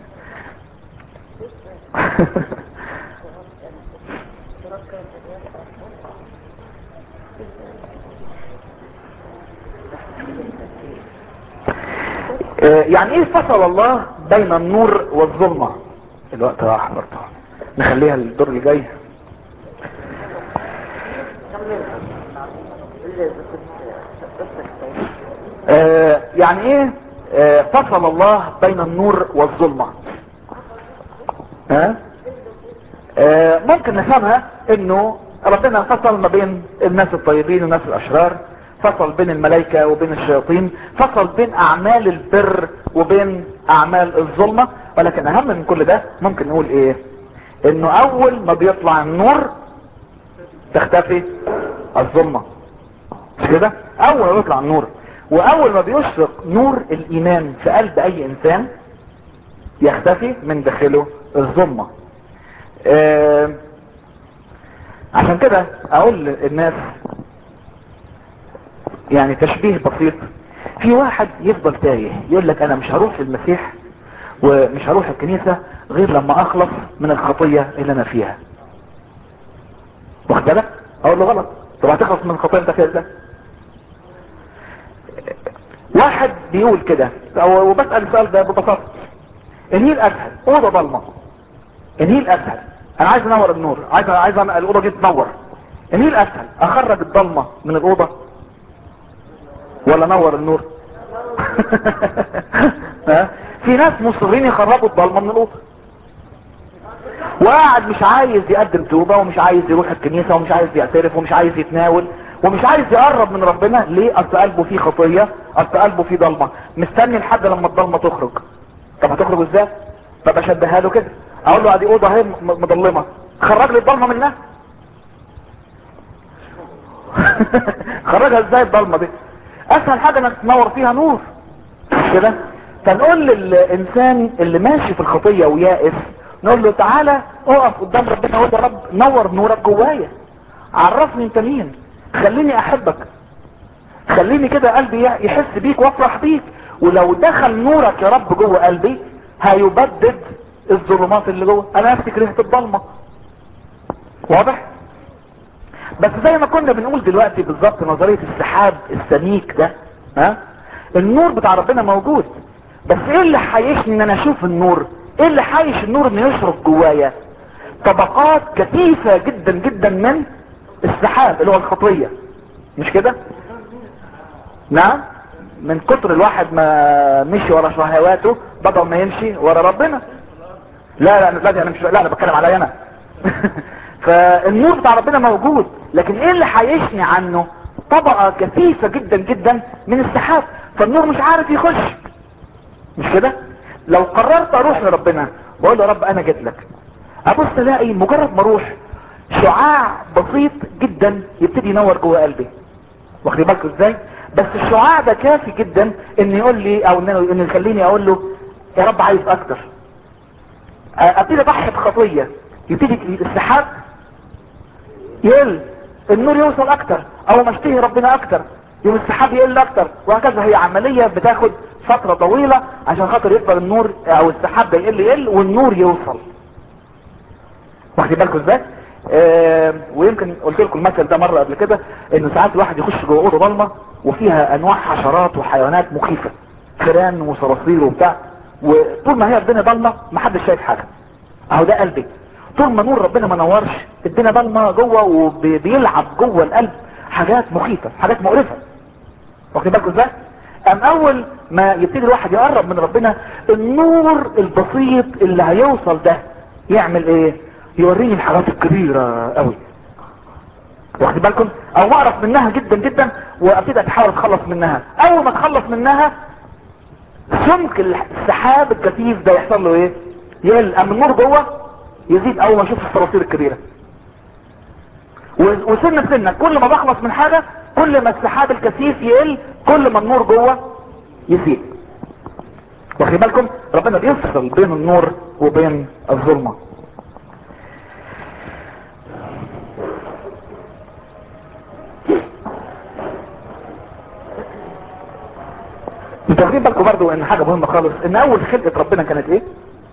آه، يعني ايه فصل الله بين النور والظلمة الوقت راح برضه نخليها الدور اللي جاي آه، يعني ايه آه، فصل الله بين النور والظلمة ها آه، ممكن نفهمها انه ربنا فصل ما بين الناس الطيبين والناس الاشرار فصل بين الملائكة وبين الشياطين فصل بين اعمال البر وبين اعمال الظلمة ولكن اهم من كل ده ممكن نقول ايه انه اول ما بيطلع النور تختفي الظلمة مش كده اول ما بيطلع النور واول ما بيشرق نور الايمان في قلب اي انسان يختفي من داخله الظلمة آه عشان كده اقول للناس يعني تشبيه بسيط في واحد يفضل تايه يقول لك انا مش هروح المسيح ومش هروح الكنيسة غير لما اخلص من الخطية اللي انا فيها واخد بالك اقول له غلط طب هتخلص من الخطية انت فيها ازاي واحد بيقول كده أو- وبسأل السؤال ده ببساطة النيل اسهل اوضه ضلمه النيل اسهل انا عايز انور النور عايز عايز أعمل الاوضه دي تنور النيل اسهل اخرج الضلمه من الاوضه ولا انور النور ها؟ في ناس مصرين يخرجوا الضلمه من الاوضه وقاعد مش عايز يقدم توبه ومش عايز يروح الكنيسه ومش عايز يعترف ومش عايز يتناول ومش عايز يقرب من ربنا ليه اصل قلبه فيه خطيه اصل قلبه فيه ضلمه مستني لحد لما الضلمه تخرج طب هتخرج ازاي طب اشبهها له كده اقول له ادي اوضه اهي م- مضلمه خرج لي الضلمه منها خرجها ازاي الضلمه دي اسهل حاجه انك تنور فيها نور مش كده فنقول للانسان اللي ماشي في الخطيه ويائس نقول له تعالى اقف قدام ربنا وقول يا رب نور نورك جوايا عرفني انت مين خليني احبك خليني كده قلبي يحس بيك وافرح بيك ولو دخل نورك يا رب جوه قلبي هيبدد الظلمات اللي جوه انا نفسي كرهت الضلمه واضح بس زي ما كنا بنقول دلوقتي بالظبط نظريه السحاب السميك ده ها النور بتاع ربنا موجود بس ايه اللي حيشني ان انا اشوف النور ايه اللي حايش النور انه يشرق جوايا طبقات كثيفه جدا جدا من السحاب اللي هو الخطيه مش كده نعم من كتر الواحد ما مشي ورا شهواته بدل ما يمشي ورا ربنا لا لا لا انا مش لا انا بتكلم عليا انا فالنور بتاع ربنا موجود لكن ايه اللي حيشني عنه طبقة كثيفة جدا جدا من السحاب فالنور مش عارف يخش مش كده لو قررت اروح لربنا واقول له يا رب انا جيت لك ابص الاقي مجرد ما اروح شعاع بسيط جدا يبتدي ينور جوه قلبي واخدين بالكم ازاي بس الشعاع ده كافي جدا ان يقول لي او انه ان يخليني اقول له يا رب عايز اكتر ابتدي اضحي بخطيه يبتدي السحاب يقل النور يوصل اكتر او ما اشتهي ربنا اكتر يوم السحاب يقل اكتر وهكذا هي عملية بتاخد فترة طويلة عشان خاطر يفضل النور او السحاب ده يقل يقل والنور يوصل واخدين بالكم ازاي آه ويمكن قلت لكم المثل ده مرة قبل كده انه ساعات الواحد يخش جوه اوضه ضلمه وفيها انواع حشرات وحيوانات مخيفة فيران وصراصير وبتاع وطول ما هي الدنيا ضلمه محدش شايف حاجة اهو ده قلبي طول ما نور ربنا ما نورش الدنيا ضلمه جوه وبيلعب جوه القلب حاجات مخيفه حاجات مقرفه واخدين بالكم ازاي ام اول ما يبتدي الواحد يقرب من ربنا النور البسيط اللي هيوصل ده يعمل ايه يوريني الحاجات الكبيره قوي واخدين بالكم او اعرف منها جدا جدا وابتدي اتحاول اتخلص منها اول ما اتخلص منها سمك السحاب الكثيف ده يحصل له ايه يقل ام النور جوه يزيد اول ما اشوف الصراصير الكبيرة وسنة سنة كل ما بخلص من حاجة كل ما السحاب الكثيف يقل كل ما النور جوه يزيد واخد بالكم ربنا بيفصل بين النور وبين الظلمة انتوا واخدين بالكم برضو ان حاجة مهمة خالص ان اول خلقة ربنا كانت ايه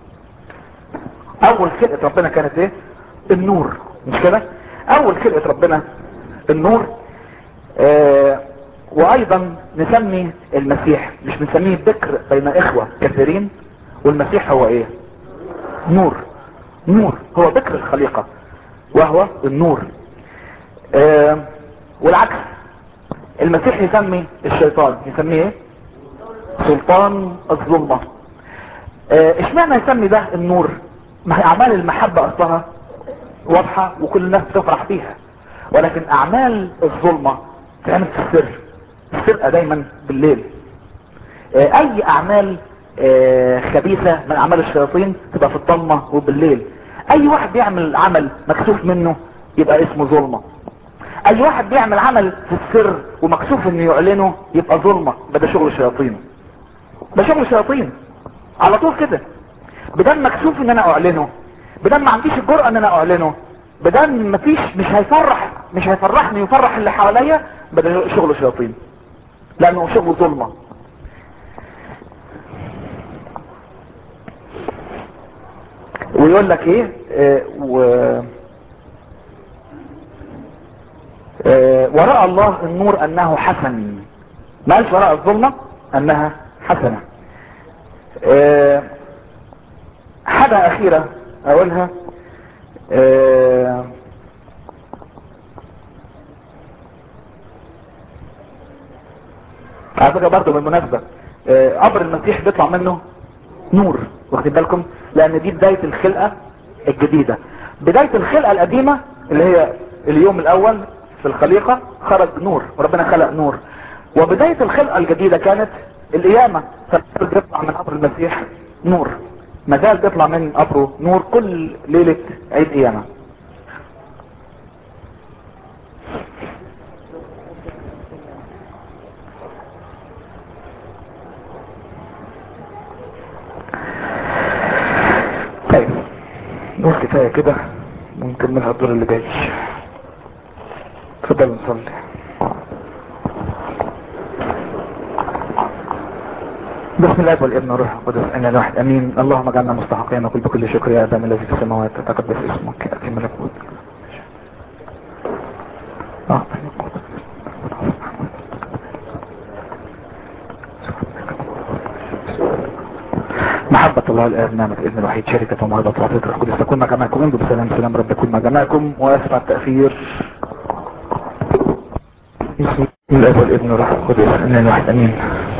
اول خلقة ربنا كانت ايه النور مش كده اول خلقة ربنا النور آه وايضا نسمي المسيح مش بنسميه ذكر بين اخوة كثيرين والمسيح هو ايه نور نور هو ذكر الخليقة وهو النور آه والعكس المسيح يسمي الشيطان يسميه ايه سلطان الظلمة آه، اشمعنى يسمي ده النور ما هي اعمال المحبة اصلها واضحة وكل الناس بتفرح فيها ولكن اعمال الظلمة تعمل في السر السرقة دايما بالليل آه، اي اعمال آه، خبيثة من اعمال الشياطين تبقى في الضلمة وبالليل اي واحد بيعمل عمل مكسوف منه يبقى اسمه ظلمة اي واحد بيعمل عمل في السر ومكسوف انه يعلنه يبقى ظلمة ده, ده شغل شياطين ده شغل شياطين على طول كده بدل مكسوف ان انا اعلنه بدل ما عنديش الجرأة ان انا اعلنه بدل مفيش مش هيفرح مش هيفرحني ويفرح اللي حواليا بدل شغل شياطين لانه شغل ظلمة ويقول لك ايه آه و آه وراء الله النور انه حسن ما قالش وراء الظلمة انها حسنة آه حاجة اخيرة اقولها آه على فكرة برضه بالمناسبة آه قبر المسيح بيطلع منه نور واخدين بالكم لان دي بداية الخلقة الجديدة بداية الخلقة القديمة اللي هي اليوم الاول في الخليقة خرج نور وربنا خلق نور وبداية الخلقة الجديدة كانت القيامة بيطلع من قبر المسيح نور ما زال بيطلع من قبره نور كل ليلة عيد قيامة طيب نقول كفاية كده ونكملها الدور اللي جاي تفضل نصلي بسم الله والابن والروح القدس ان الواحد امين اللهم اجعلنا مستحقين نقول بكل شكر يا ادم الذي في السماوات تتقدس اسمك ياتي ملكوت آه. محبة الله الآب نعمة الابن الوحيد شركة ومهبة وعطية الروح القدس تكون مع جميعكم انتم بسلام سلام رب يكون مع جميعكم واسمع التأثير بسم الله والابن والروح القدس ان الواحد امين